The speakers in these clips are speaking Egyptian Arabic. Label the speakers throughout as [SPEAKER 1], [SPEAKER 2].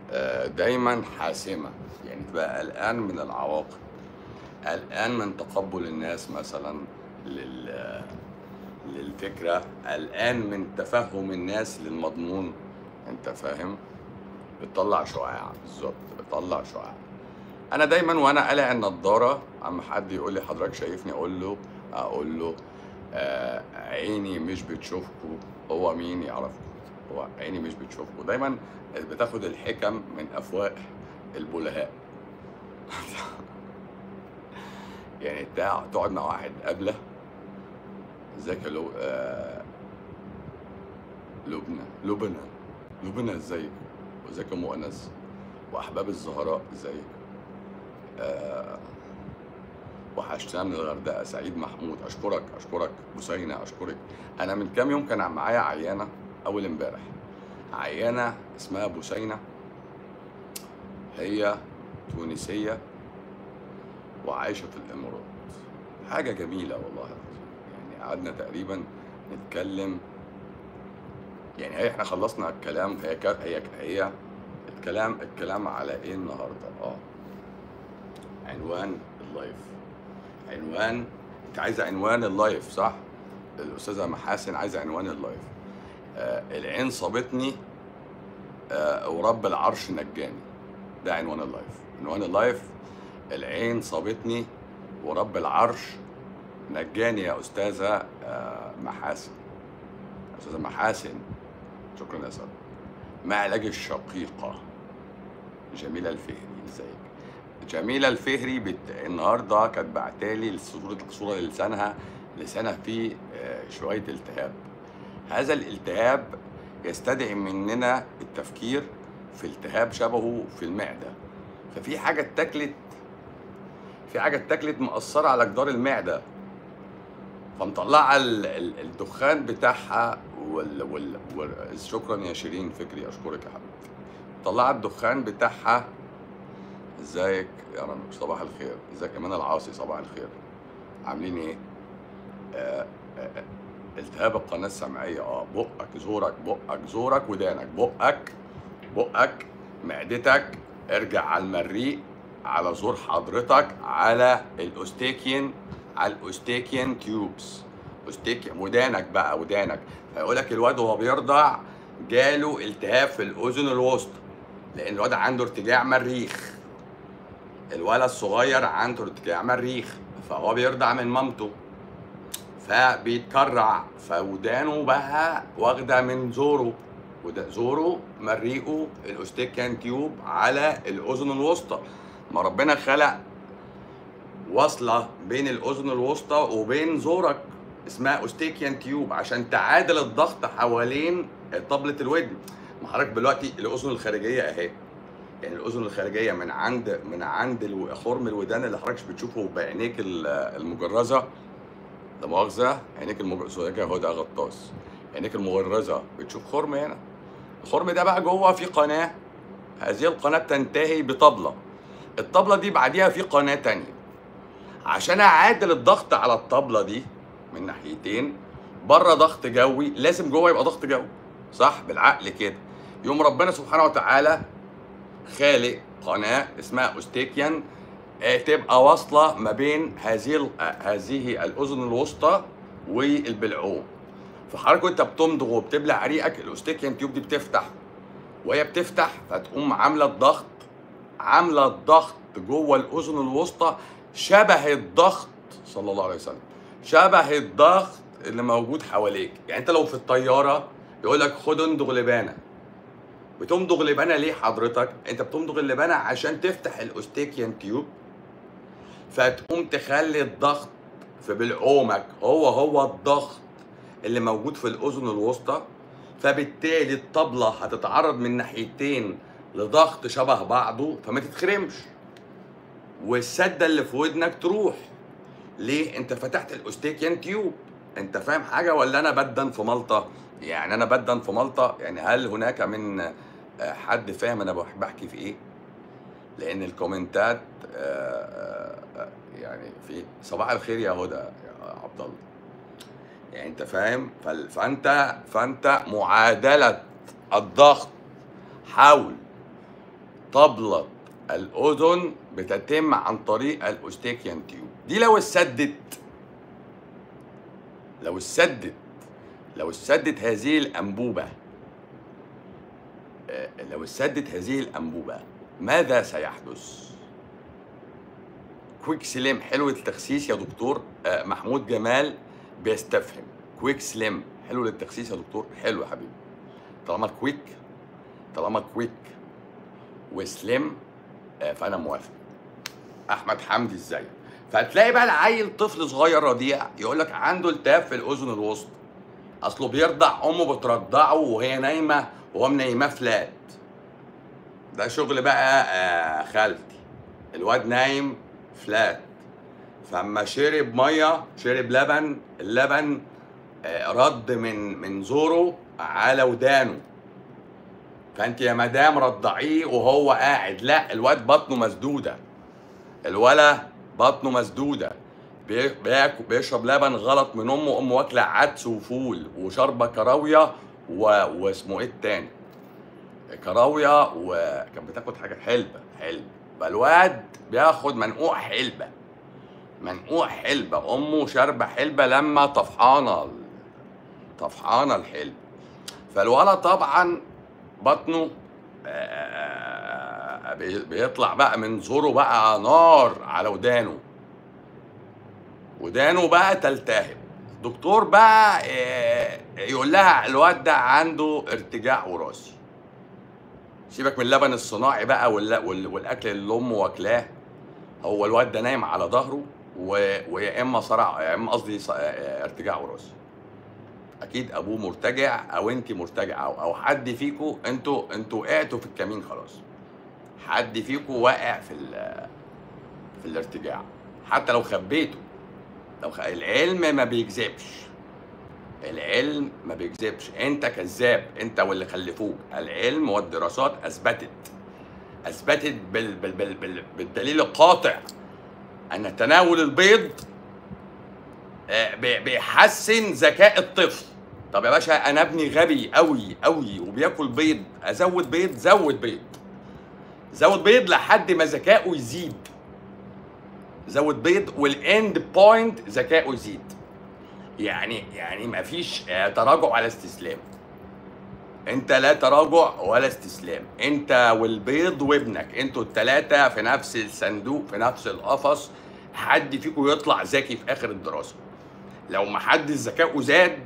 [SPEAKER 1] آه، دايما حاسمة يعني تبقى قلقان من العواقب قلقان من تقبل الناس مثلا لل للفكرة قلقان من تفهم الناس للمضمون انت فاهم بتطلع شعاع بالظبط بتطلع شعاع انا دايما وانا قلع النضاره اما حد يقول لي حضرتك شايفني اقول له اقول له آه عيني مش بتشوفكوا هو مين يعرفكوا هو عيني مش بتشوفكوا دايما بتاخد الحكم من افواه البلهاء يعني تع- تقعد مع واحد قبله ازيك يا لو آه لبنى لبنى لبنى ازيك وازيك يا ام انس واحباب الزهراء ازيك آه وحشتنا من الغردقه سعيد محمود اشكرك اشكرك بوسينه اشكرك انا من كام يوم كان معايا عيانه اول امبارح عيانه اسمها بوسينه هي تونسيه وعايشه في الامارات حاجه جميله والله العظيم يعني قعدنا تقريبا نتكلم يعني هي احنا خلصنا الكلام هي كا- هي هي الكلام الكلام على ايه النهارده اه عنوان اللايف عنوان انت عايزه عنوان اللايف صح الاستاذه محاسن عايزه عنوان اللايف آه العين صابتني آه ورب العرش نجاني ده عنوان اللايف عنوان اللايف العين صابتني ورب العرش نجاني يا استاذه آه محاسن استاذه محاسن شكرا يا سلام ما علاج الشقيقه جميله الفهري ازيك جميله الفهري بت... النهارده كانت بعتالي صوره صوره لسانها لسانها فيه آه، شويه التهاب هذا الالتهاب يستدعي مننا التفكير في التهاب شبهه في المعده ففي حاجه اتاكلت في حاجه اتاكلت مأثره على جدار المعده فمطلعه ال- ال- الدخان بتاعها وال... وال... وال... شكرا يا شيرين فكري اشكرك يا حبيبتي مطلعه الدخان بتاعها ازيك يا رامي صباح الخير ازيك ايمان العاصي صباح الخير عاملين ايه آه آه التهاب القناه السمعيه اه بقك زورك بقك زورك ودانك بقك بقك معدتك ارجع على المريء على زور حضرتك على الاوستيكين على الاوستيكين تيوبس اوستيكين ودانك بقى ودانك فيقول لك الواد وهو بيرضع جاله التهاب في الاذن الوسطى لان الواد عنده ارتجاع مريخ الولد الصغير عنده ارتجاع مريخ فهو بيرضع من مامته فبيتكرع فودانه بقى واخده من زوره وده زوره مريقه الاوستيكان تيوب على الاذن الوسطى ما ربنا خلق واصله بين الاذن الوسطى وبين زورك اسمها اوستيكيان تيوب عشان تعادل الضغط حوالين طبلة الودن ما حضرتك دلوقتي الاذن الخارجيه اهي يعني الاذن الخارجيه من عند من عند الو- خرم الودان اللي حضرتك بتشوفه بعينيك ال- المجرزه لا مؤاخذه عينيك المجرزه كده هو ده غطاس عينيك المغرزه بتشوف خرم هنا الخرم ده بقى جوه في قناه هذه القناه بتنتهي بطبله الطبله دي بعديها في قناه تانية عشان اعادل الضغط على الطبله دي من ناحيتين بره ضغط جوي لازم جوه يبقى ضغط جوي صح بالعقل كده يوم ربنا سبحانه وتعالى خالق قناه اسمها اوستيكيان آه، تبقى واصله ما بين هذه ال- آه، هذه الاذن الوسطى والبلعوم فحضرتك وانت بتمضغ وبتبلع ريقك الاوستيكيان تيوب دي بتفتح وهي بتفتح فتقوم عامله الضغط عامله الضغط جوه الاذن الوسطى شبه الضغط صلى الله عليه وسلم شبه الضغط اللي موجود حواليك يعني انت لو في الطياره يقول لك خد اندغ لبانه بتمضغ لبانه ليه حضرتك انت بتمضغ اللبانه عشان تفتح الاوستيكيان تيوب فتقوم تخلي الضغط في بلعومك هو هو الضغط اللي موجود في الاذن الوسطى فبالتالي الطبله هتتعرض من ناحيتين لضغط شبه بعضه فما تتخرمش والسده اللي في ودنك تروح ليه انت فتحت الاوستيكيان تيوب انت فاهم حاجه ولا انا بدن في ملطه يعني انا بدن في ملطه يعني هل هناك من آه، حد فاهم انا بح- بحكي في ايه لان الكومنتات آه، آه، يعني في صباح الخير يا هدى يا عبد الله يعني انت فاهم فال- فانت فانت معادله الضغط حول طبلة الأذن بتتم عن طريق الأوستيكيان تيوب دي لو اتسدت لو اتسدت لو اتسدت هذه الأنبوبة آه، لو اتسدت هذه الأنبوبة ماذا سيحدث؟ كويك سليم حلو التخسيس يا دكتور آه، محمود جمال بيستفهم كويك سليم حلو للتخسيس يا دكتور حلو يا حبيبي طالما كويك طالما كويك وسليم آه، فانا موافق احمد حمدي ازاي فتلاقي بقى العيل طفل صغير رضيع يقول لك عنده التهاب في الاذن الوسطى اصله بيرضع امه بترضعه وهي نايمه وهو منيماه فلات ده شغل بقى آه خالتي الواد نايم فلات فاما شرب ميه شرب لبن اللبن آه رد من من زوره على ودانه فانت يا مدام رضعيه وهو قاعد لا الواد بطنه مسدوده الولا بطنه مسدوده بي- بياكل بيشرب لبن غلط من امه امه واكله عدس وفول وشاربه كراويه و... واسمه ايه التاني كراويه وكان بتاخد حاجه حلبه حلبه فالواد بياخد منقوع حلبه منقوع حلبه امه شاربه حلبه لما طفحانه طفحانه الحلبه فالولد طبعا بطنه آه، بي- بيطلع بقى من زوره بقى نار على ودانه ودانه بقى تلتهب دكتور بقى آه، يقول لها الواد ده عنده ارتجاع وراثي سيبك من اللبن الصناعي بقى وال- وال- والاكل اللي امه واكلاه هو الواد ده نايم على ظهره و- ويا اما صرع يا اما قصدي ص- آه، ارتجاع وراثي اكيد ابوه مرتجع او انت مرتجعه او, أو حد فيكم انتوا انتوا وقعتوا في الكمين خلاص حد فيكم واقع في ال- في الارتجاع حتى لو خبيته لو خ... العلم ما بيكذبش العلم ما بيكذبش انت كذاب انت واللي خلفوك العلم والدراسات اثبتت اثبتت بال... بال... بال... بال... بالدليل القاطع ان تناول البيض آه، بي- بيحسن ذكاء الطفل طب يا باشا انا ابني غبي قوي قوي وبياكل بيض ازود بيض زود بيض زود بيض لحد ما ذكائه يزيد زود بيض والاند بوينت ذكائه يزيد يعني يعني مفيش آه، تراجع ولا استسلام انت لا تراجع ولا استسلام انت والبيض وابنك انتوا التلاتة في نفس الصندوق في نفس القفص حد فيكم يطلع ذكي في اخر الدراسة لو ما حد ذكائه زاد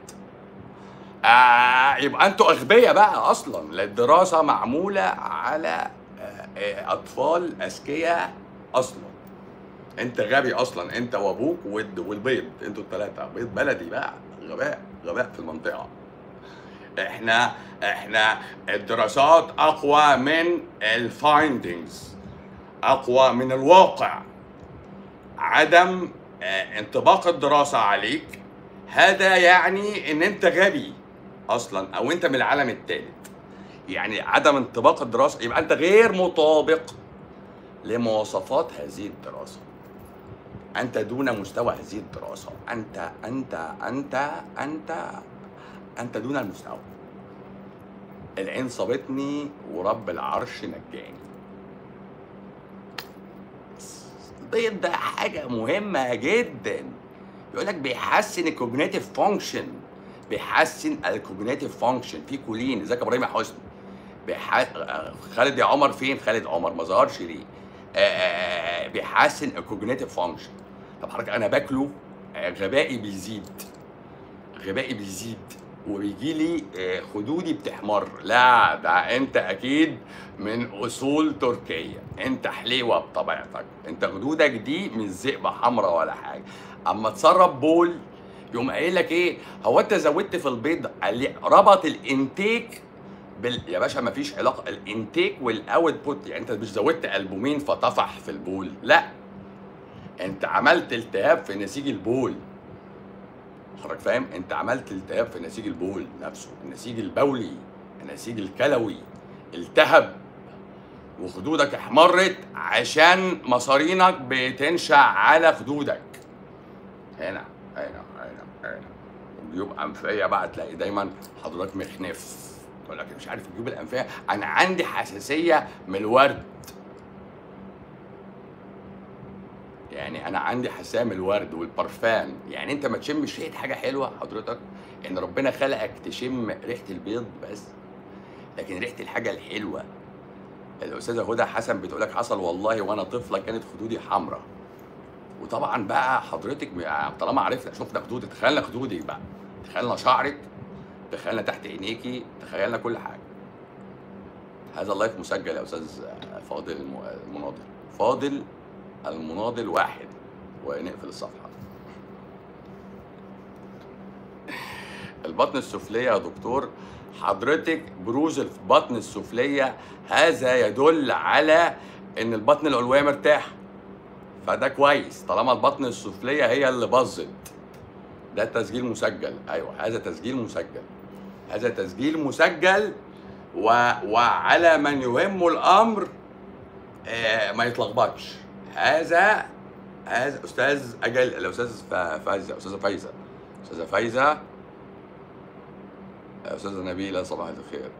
[SPEAKER 1] آه يبقى انتوا اغبياء بقى اصلا لا الدراسة معمولة على آه، آه، اطفال اذكياء اصلا انت غبي اصلا انت وابوك والد- والبيض انتوا التلاتة بيض بلدي بقى غباء غباء في المنطقة احنا احنا الدراسات اقوى من الفايندنجز اقوى من الواقع عدم آه، انطباق الدراسة عليك هذا يعني ان انت غبي اصلا او انت من العالم الثالث يعني عدم انطباق الدراسة يبقى انت غير مطابق لمواصفات هذه الدراسة انت دون مستوى هذه الدراسة انت انت انت انت انت دون المستوى العين صابتني ورب العرش نجاني البيض ده حاجة مهمة جدا يقول لك بيحسن الكوجنيتيف فانكشن بيحسن الكوجنيتيف فانكشن في كولين ازيك يا ابراهيم يا حسني بيح... آه، خالد يا عمر فين خالد عمر ما ظهرش ليه آه، آه، آه، بيحسن الكوجنيتيف فانكشن طب حضرتك انا باكله آه، غبائي بيزيد غبائي بيزيد وبيجي لي آه، خدودي بتحمر لا ده انت اكيد من اصول تركيه انت حليوه بطبيعتك انت خدودك دي مش ذئبه حمراء ولا حاجه اما تسرب بول يقوم قايل لك ايه هو انت زودت في البيض قال لي ربط الانتيك بال... يا باشا مفيش علاقه الانتيك والاوت بوت يعني انت مش زودت البومين فطفح في البول لا انت عملت التهاب في نسيج البول حضرتك فاهم انت عملت التهاب في نسيج البول نفسه النسيج البولي النسيج الكلوي التهب وخدودك احمرت عشان مصارينك بتنشع على خدودك هنا هنا هنا هنا الجيوب انفيه بقى تلاقي دايما حضرتك مخنف تقول لك مش عارف الجيوب الانفيه انا عندي حساسيه من الورد يعني انا عندي حسام الورد والبرفان يعني انت ما تشمش ريحه حاجه حلوه حضرتك ان ربنا خلقك تشم ريحه البيض بس لكن ريحه الحاجه الحلوه الاستاذه هدى حسن بتقول لك حصل والله وانا طفله كانت خدودي حمراء وطبعا بقى حضرتك م- طالما عرفنا شفنا خدودك تخيلنا خدودك بقى تخيلنا شعرك تخيلنا تحت عينيكي تخيلنا كل حاجه هذا اللايف مسجل يا استاذ فاضل الم- المناضل فاضل المناضل واحد ونقفل الصفحه البطن السفليه يا دكتور حضرتك بروز البطن السفليه هذا يدل على ان البطن العلويه مرتاح فده كويس طالما البطن السفليه هي اللي باظت ده تسجيل مسجل ايوه هذا تسجيل مسجل هذا تسجيل مسجل و... وعلى من يهم الامر آه ما يتلخبطش هذا هذا استاذ اجل الاستاذ ف- فايزه استاذه فايزه استاذه فايزه استاذه نبيله صباح الخير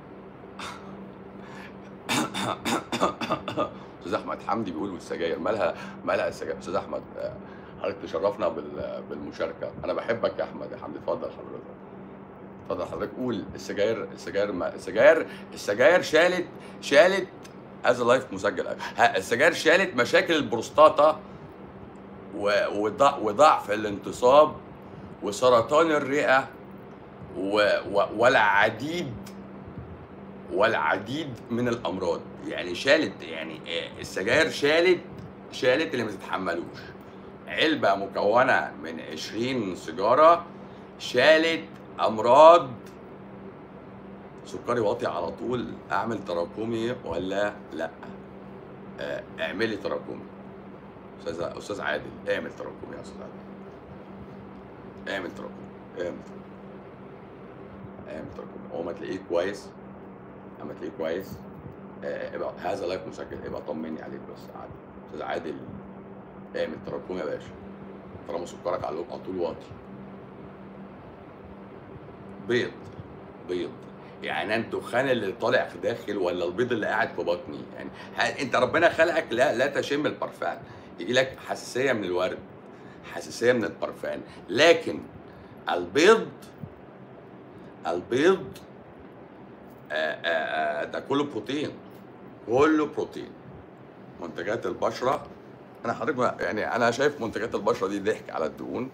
[SPEAKER 1] استاذ احمد حمدي بيقول والسجاير مالها مالها السجاير استاذ احمد آه، حضرتك تشرفنا بال- بالمشاركه انا بحبك يا احمد يا حمدي اتفضل حضرتك اتفضل حضرتك قول السجاير السجاير ما السجاير السجاير شالت شالت هذا لايف مسجل ها، السجاير شالت مشاكل البروستاتا و- وضع- وضعف الانتصاب وسرطان الرئه و... و... والعديد والعديد من الامراض يعني شالت يعني آه، السجاير شالت شالت اللي ما تتحملوش علبه مكونه من 20 سيجاره شالت امراض سكري واطي على طول اعمل تراكمي ولا لا آه، اعملي تراكمي استاذ استاذ عادل اعمل تراكمي يا استاذ عادل اعمل تراكمي اعمل تراكمي اعمل تراكمي هو ما تلاقيه كويس اما تلاقيه كويس آه، ابقى هذا لايف مسجل ابقى طمني عليك بس عادل استاذ عادل اعمل تراكمي يا باشا طالما سكرك على على طول واطي بيض بيض يعني انت الدخان اللي طالع في داخل ولا البيض اللي قاعد في بطني يعني ه- انت ربنا خلقك لا لا تشم البرفان يجي لك حساسيه من الورد حساسيه من البرفان لكن البيض البيض آآ آآ ده كله بروتين كله بروتين منتجات البشره انا حضرتك ما- يعني انا شايف منتجات البشره دي ضحك على الدهون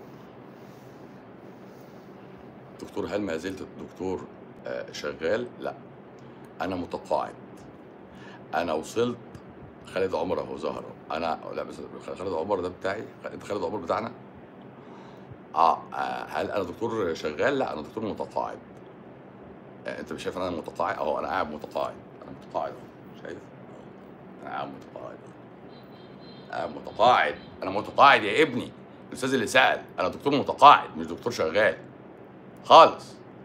[SPEAKER 1] دكتور هل ما زلت دكتور آه، شغال لا انا متقاعد انا وصلت خالد عمر اهو ظهر أهو. انا لا بس خالد عمر ده بتاعي انت خالد عمر بتاعنا اه آه، هل انا دكتور شغال لا انا دكتور متقاعد آه، انت مش شايف ان انا متقاعد اهو انا قاعد متقاعد انا متقاعد أهو. شايف انا قاعد متقاعد انا متقاعد انا متقاعد يا ابني الاستاذ اللي سال انا دكتور متقاعد مش دكتور شغال خالص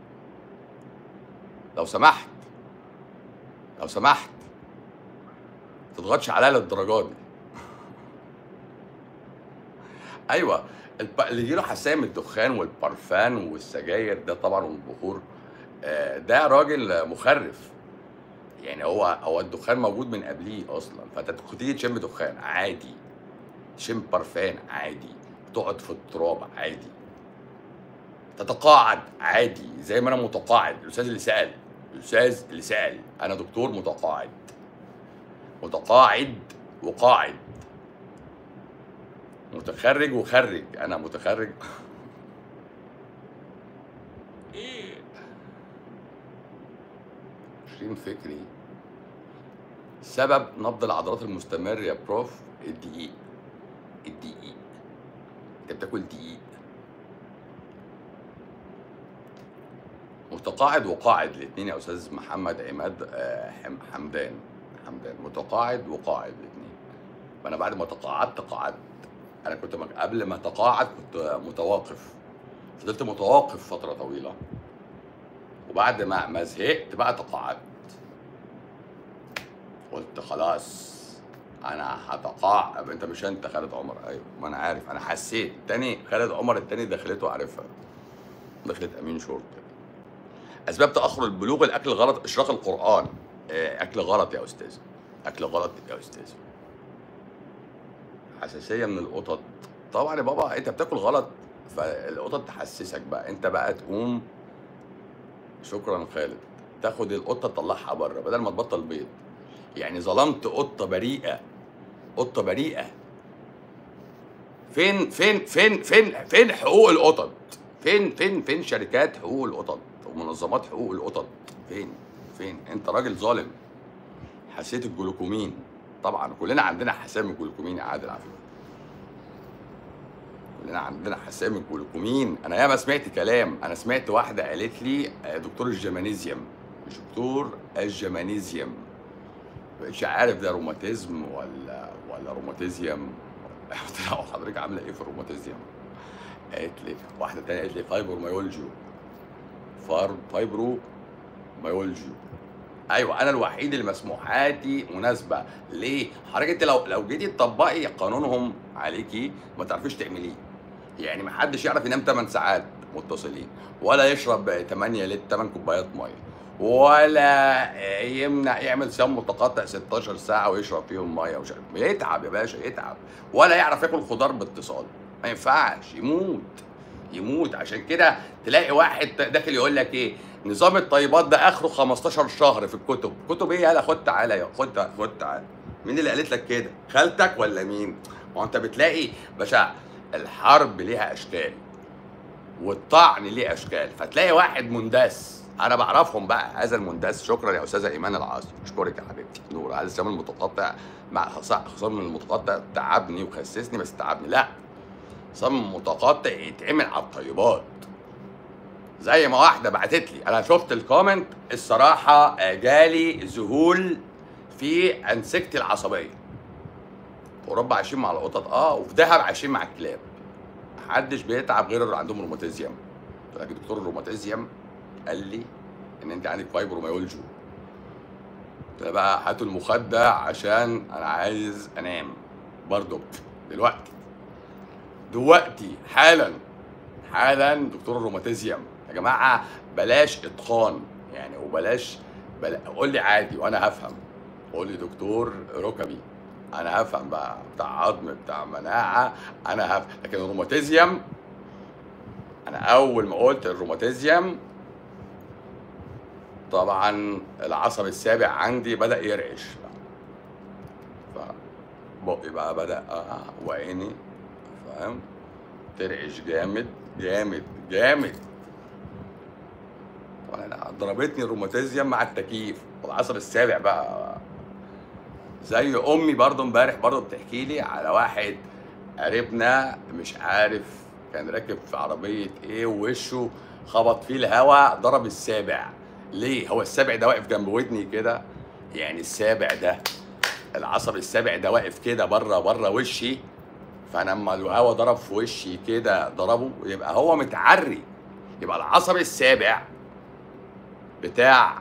[SPEAKER 1] لو سمحت لو سمحت ما تضغطش عليا للدرجات دي ايوه الب... اللي يجيله حساسيه من الدخان والبرفان والسجاير ده طبعا والبخور آه، ده راجل مخرف يعني هو هو الدخان موجود من قبليه اصلا فانت تيجي تشم دخان عادي تشم برفان عادي تقعد في التراب عادي تتقاعد عادي زي ما انا متقاعد الاستاذ اللي سال الاستاذ اللي سال انا دكتور متقاعد متقاعد وقاعد متخرج وخرج انا متخرج ايه شيرين فكري سبب نبض العضلات المستمر يا بروف الدقيق الدقيق انت بتاكل دقيق متقاعد وقاعد الاثنين يا استاذ محمد عماد آه، حم- حمدان حمدان متقاعد وقاعد الاثنين فانا بعد ما تقاعدت قعدت انا كنت مك- قبل ما اتقاعد كنت متوقف فضلت متوقف فتره طويله وبعد ما ما زهقت بقى تقاعدت قلت خلاص انا هتقاعد انت مش انت خالد عمر ايوه ما انا عارف انا حسيت تاني خالد عمر التاني دخلته عارفها دخلت امين شرطه اسباب تاخر البلوغ الاكل غلط اشراق القران آه، اكل غلط يا استاذ اكل غلط يا استاذ حساسيه من القطط طبعا يا بابا انت بتاكل غلط فالقطط تحسسك بقى انت بقى تقوم شكرا خالد تاخد القطه تطلعها بره بدل ما تبطل بيض يعني ظلمت قطه بريئه قطه بريئه فين فين فين فين فين حقوق القطط فين فين فين شركات حقوق القطط ومنظمات حقوق القطط فين فين انت راجل ظالم حسيت الجلوكومين طبعا كلنا عندنا حسام الجلوكومين يا عادل على فكره كلنا عندنا حسام الجلوكومين انا ياما سمعت كلام انا سمعت واحده قالت لي آه، دكتور الجمانيزيوم مش دكتور الجمانيزيوم مش عارف ده روماتيزم ولا ولا روماتيزيوم قلت لها هو حضرتك عامله ايه في الروماتيزيوم قالت لي واحده تانية قالت لي فايبروميولوجيو فار فايبرو ميولوجيو ايوه انا الوحيد اللي مسموحاتي مناسبه ليه حضرتك انت لو لو جيتي تطبقي قانونهم عليكي ما تعرفيش تعمليه يعني ما حدش يعرف ينام 8 ساعات متصلين ولا يشرب 8 لتر 8 كوبايات ميه ولا يمنع يعمل صيام متقطع 16 ساعه ويشرب فيهم ميه ومش عارف يتعب يا باشا يتعب ولا يعرف ياكل خضار باتصال ما ينفعش يموت يموت عشان كده تلاقي واحد داخل يقول لك ايه نظام الطيبات ده اخره 15 شهر في الكتب كتب ايه يلا خد تعالى يا خد خد تعالى مين اللي قالت لك كده خالتك ولا مين ما هو انت بتلاقي باشا الحرب ليها اشكال والطعن ليه اشكال فتلاقي واحد مندس انا بعرفهم بقى هذا المندس شكرا يا استاذه ايمان العاصي اشكرك يا حبيبتي نور هذا الصيام المتقطع مع خصام المتقطع تعبني وخسسني بس تعبني لا صيام متقطع يتعمل على الطيبات زي ما واحده بعتت لي انا شفت الكومنت الصراحه آه، جالي ذهول في انسجتي العصبيه في اوروبا عايشين مع القطط اه وفي دهب عايشين مع الكلاب محدش بيتعب غير اللي عندهم روماتيزيوم لكن دكتور الروماتيزيوم قال لي ان انت عندك فايبروميولوجي قلت له بقى هاتوا المخدة عشان انا عايز انام برضو دلوقتي دلوقتي حالا حالا دكتور الروماتيزيوم يا جماعه بلاش اتقان يعني وبلاش بلا... قول لي عادي وانا هفهم قول لي دكتور ركبي انا هفهم بقى بتاع عظم بتاع مناعه انا هفهم لكن الروماتيزيوم انا اول ما قلت الروماتيزيوم طبعا العصب السابع عندي بدا يرعش فبقي بقى بدا آه وعيني فاهم ترعش جامد جامد جامد وانا ضربتني الروماتيزيوم مع التكييف والعصب السابع بقى زي امي برضو امبارح برضو بتحكي لي على واحد قريبنا مش عارف كان راكب في عربيه ايه ووشه خبط فيه الهوا ضرب السابع ليه هو السابع ده واقف جنب ودني كده يعني السابع ده العصب السابع ده واقف كده بره بره وشي فانا لما الهوا ضرب في وشي كده ضربه يبقى هو متعري يبقى العصب السابع بتاع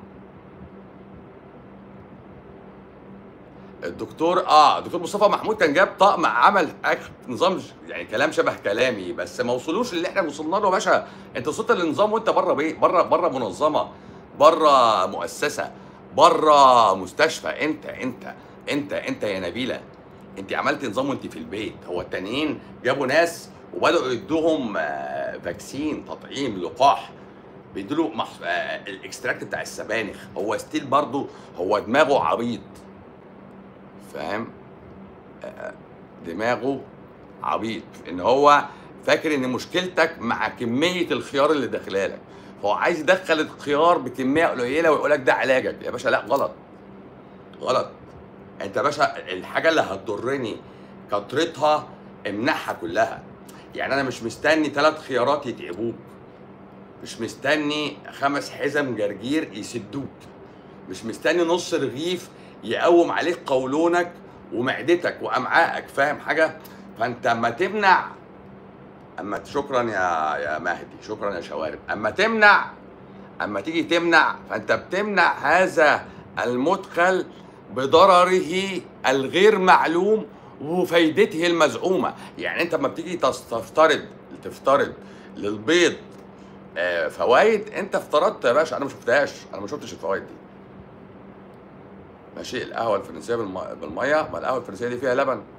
[SPEAKER 1] الدكتور اه الدكتور مصطفى محمود كان جاب طقم عمل أك- نظام ش- يعني كلام شبه كلامي بس ما وصلوش اللي احنا وصلنا له يا باشا انت وصلت للنظام وانت بره بيه بره بره منظمه بره مؤسسه بره مستشفى انت انت انت انت يا نبيله انت عملت نظام وانت في البيت هو التانيين جابوا ناس وبداوا يدوهم آه، فاكسين تطعيم لقاح بيدوا له مح... آه، الاكستراكت بتاع السبانخ هو ستيل برضه هو دماغه عبيط فاهم آه، دماغه عبيط ان هو فاكر ان مشكلتك مع كميه الخيار اللي داخلالك فهو عايز يدخل الخيار بكميه قليله ويقول لك ده علاجك يا باشا لا غلط غلط انت يا باشا الحاجه اللي هتضرني كترتها امنعها كلها يعني انا مش مستني ثلاث خيارات يتعبوك مش مستني خمس حزم جرجير يسدوك مش مستني نص رغيف يقوم عليك قولونك ومعدتك وامعائك فاهم حاجه فانت اما تمنع اما شكرا يا يا مهدي شكرا يا شوارب اما تمنع اما تيجي تمنع فانت بتمنع هذا المدخل بضرره الغير معلوم وفايدته المزعومه يعني انت اما بتيجي تس- تفترض تفترض للبيض آه، فوائد انت افترضت يا باشا انا ما شفتهاش انا ما شفتش الفوائد دي ماشي القهوه الفرنسيه بالم... بالميه ما القهوه الفرنسيه دي فيها لبن لا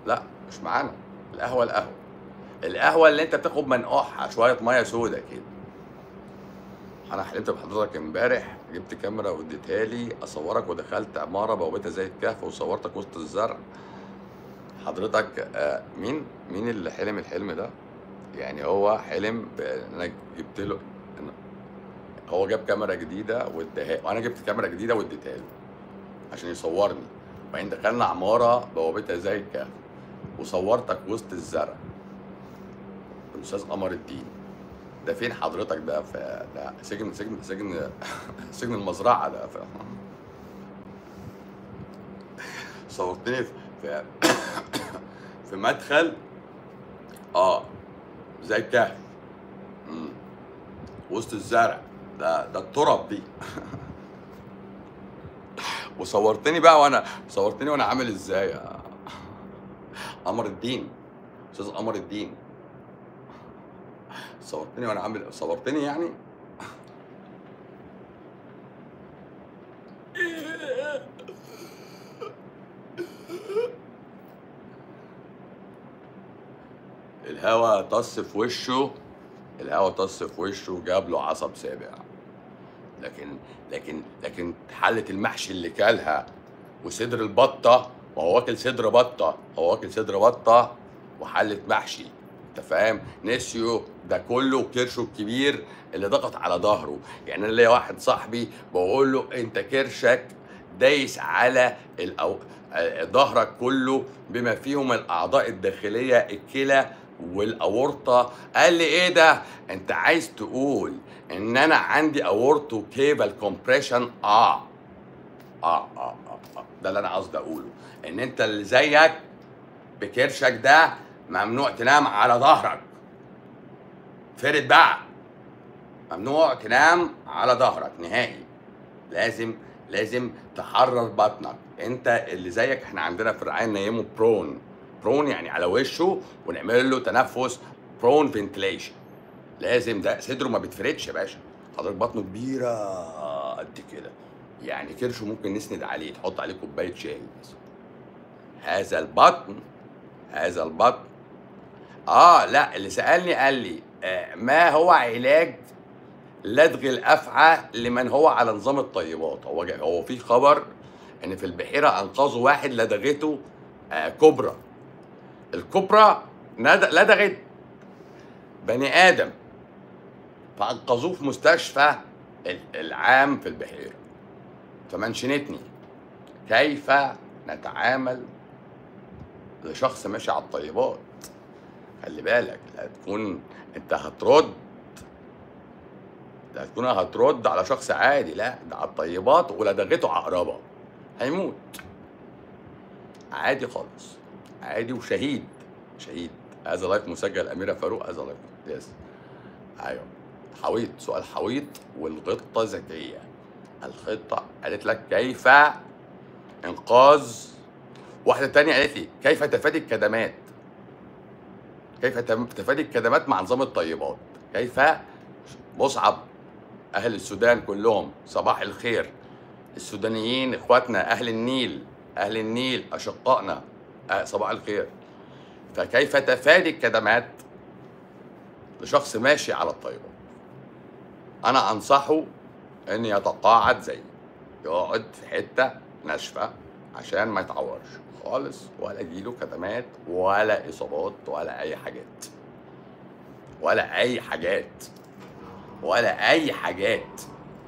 [SPEAKER 1] مش معانا القهوه القهوه القهوه اللي انت بتاخد منقوعها شويه ميه سودا كده انا حلمت بحضرتك امبارح جبت كاميرا واديتها لي اصورك ودخلت عماره بوابتها زي الكهف وصورتك وسط الزرع حضرتك آه، مين مين اللي حلم الحلم ده يعني هو حلم بان انا جبت له إن- هو جاب كاميرا جديده واداها وانا جبت كاميرا جديده واديتها له عشان يصورني وبعدين دخلنا عماره بوابتها زي الكهف وصورتك وسط الزرع الاستاذ قمر الدين ده فين حضرتك ده في ده سجن سجن سجن سجن المزرعه ده في صورتني في في مدخل اه زي الكهف مم. وسط الزرع ده ده التراب دي وصورتني بقى وانا صورتني وانا عامل ازاي يا قمر الدين استاذ قمر الدين صورتني وانا عامل صورتني يعني الهوا طص في وشه الهوا طص في وشه جاب له عصب سابع لكن لكن لكن حلة المحشي اللي كلها وصدر البطة وهو واكل صدر بطة هو واكل صدر بطة وحلة محشي انت فاهم نسيو ده كله كرشه الكبير اللي ضغط على ظهره يعني انا ليا واحد صاحبي بقول له انت كرشك دايس على الأو... آه، ظهرك كله بما فيهم الاعضاء الداخليه الكلى والاورطه قال لي ايه ده انت عايز تقول ان انا عندي اورتو كيبل كومبريشن اه اه اه اه, آه. ده اللي انا قصدي اقوله ان انت اللي زيك بكرشك ده ممنوع تنام على ظهرك فرد بقى ممنوع تنام على ظهرك نهائي لازم لازم تحرر بطنك انت اللي زيك احنا عندنا في الرعايه نيمه برون برون يعني على وشه ونعمل له تنفس برون فنتليشن لازم ده صدره ما بيتفردش يا باشا حضرتك بطنه كبيره قد كده يعني كرشه ممكن نسند عليه تحط عليه كوبايه شاي بس هذا البطن هذا البطن اه لا اللي سالني قال لي آه ما هو علاج لدغ الافعى لمن هو على نظام الطيبات هو جا- هو في خبر ان في البحيره انقذوا واحد لدغته آه كبرى الكبرى ند- لدغت بني ادم فانقذوه في مستشفى ال- العام في البحيره فمنشنتني كيف نتعامل لشخص ماشي على الطيبات خلي بالك لا تكون انت هترد لا تكون هترد على شخص عادي لا ده على الطيبات ولدغته عقربه هيموت عادي خالص عادي وشهيد شهيد هذا لايف مسجل اميره فاروق هذا لايف يس ايوه حويط سؤال حويط والخطه ذكيه الخطه قالت لك كيف انقاذ واحده تانية قالت لي كيف تفادي الكدمات كيف تم- تفادي الكدمات مع نظام الطيبات كيف مصعب اهل السودان كلهم صباح الخير السودانيين اخواتنا اهل النيل اهل النيل اشقائنا أه صباح الخير فكيف تفادي الكدمات لشخص ماشي على الطيبات انا انصحه ان يتقاعد زي يقعد في حته ناشفه عشان ما يتعورش خالص ولا يجيله كدمات ولا اصابات ولا اي حاجات ولا اي حاجات ولا اي حاجات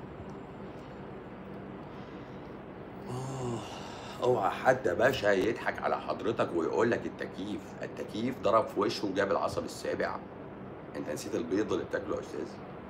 [SPEAKER 1] آه، اوعى حد يا باشا يضحك على حضرتك ويقول لك التكييف التكييف ضرب في وشه وجاب العصب السابع انت نسيت البيض اللي بتاكله يا استاذ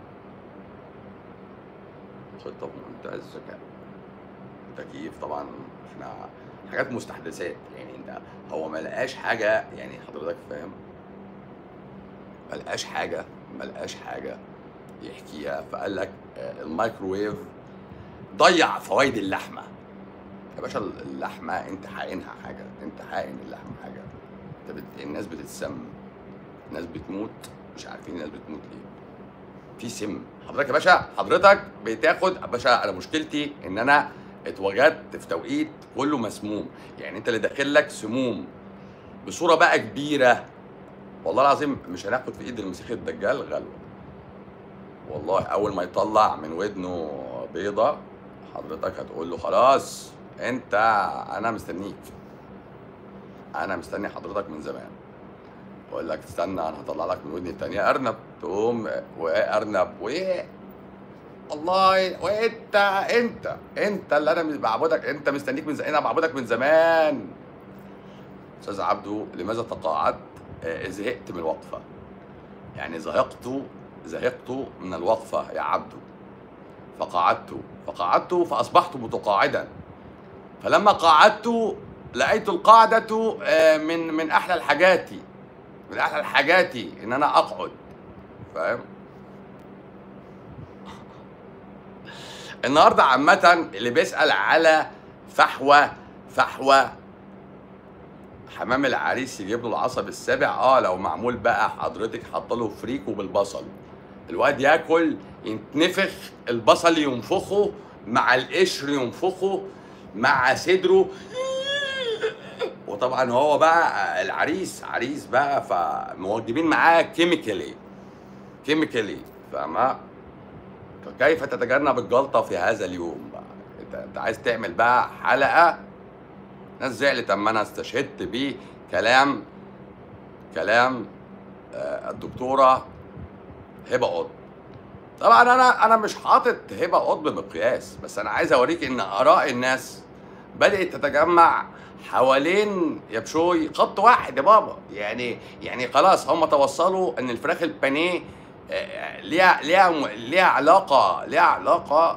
[SPEAKER 1] خطه بمنتهى الذكاء التكييف طبعا احنا حاجات مستحدثات يعني انت هو ما لقاش حاجه يعني حضرتك فاهم ما لقاش حاجه ما لقاش حاجه يحكيها فقال لك آه، الميكروويف ضيع فوائد اللحمه يا باشا اللحمه انت حاقنها حاجه انت حاقن اللحمه حاجه انت بت... الناس بتتسم الناس بتموت مش عارفين الناس بتموت ليه في سم حضرتك يا باشا حضرتك بتاخد يا باشا انا مشكلتي ان انا اتوجدت في توقيت كله مسموم يعني انت اللي داخل لك سموم بصوره بقى كبيره والله العظيم مش هناخد في ايد المسيح الدجال غلوه والله اول ما يطلع من ودنه بيضه حضرتك هتقول له خلاص انت انا مستنيك انا مستني حضرتك من زمان اقول لك استنى انا هطلع لك من ودني التانية ارنب تقوم وايه ارنب وايه والله وانت انت انت اللي انا بعبدك انت مستنيك من زمان انا بعبدك من زمان استاذ عبده لماذا تقاعدت آه، زهقت من الوقفه يعني زهقت زهقت من الوقفه يا عبده فقعدت فقعدت فاصبحت متقاعدا فلما قعدت لقيت القعده آه، من من احلى الحاجات من احلى الحاجات ان انا اقعد فاهم النهارده عامة اللي بيسأل على فحوى فحوى حمام العريس يجيب له العصب السابع اه لو معمول بقى حضرتك حاطه له فريكو بالبصل الواد ياكل ينتنفخ البصل ينفخه مع القشر ينفخه مع صدره وطبعا هو بقى العريس عريس بقى فموجبين معاه كيميكالي كيميكالي فاهمة فكيف تتجنب الجلطة في هذا اليوم بقى انت, انت عايز تعمل بقى حلقة ناس زعلت اما انا استشهدت بيه كلام كلام آه، الدكتورة هبة قطب طبعا انا انا مش حاطط هبة قطب مقياس بس انا عايز اوريك ان اراء الناس بدأت تتجمع حوالين يا بشوي خط واحد يا بابا يعني يعني خلاص هم توصلوا ان الفراخ البانيه آه، ليها ليها ليها علاقه ليها علاقه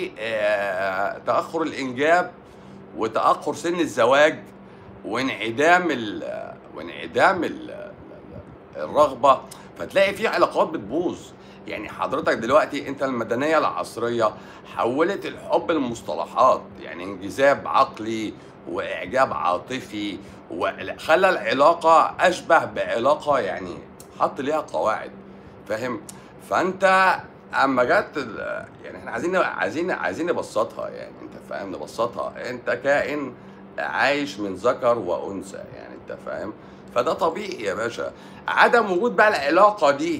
[SPEAKER 1] بتاخر الانجاب وتاخر سن الزواج وانعدام ال وانعدام ال الرغبه فتلاقي في علاقات بتبوظ يعني حضرتك دلوقتي انت المدنيه العصريه حولت الحب لمصطلحات يعني انجذاب عقلي واعجاب عاطفي وخلى العلاقه اشبه بعلاقه يعني حط ليها قواعد فاهم فانت اما جت ال- يعني احنا عايزين عايزين عايزين نبسطها يعني انت فاهم نبسطها انت كائن عايش من ذكر وانثى يعني انت فاهم فده طبيعي يا باشا عدم وجود بقى العلاقه دي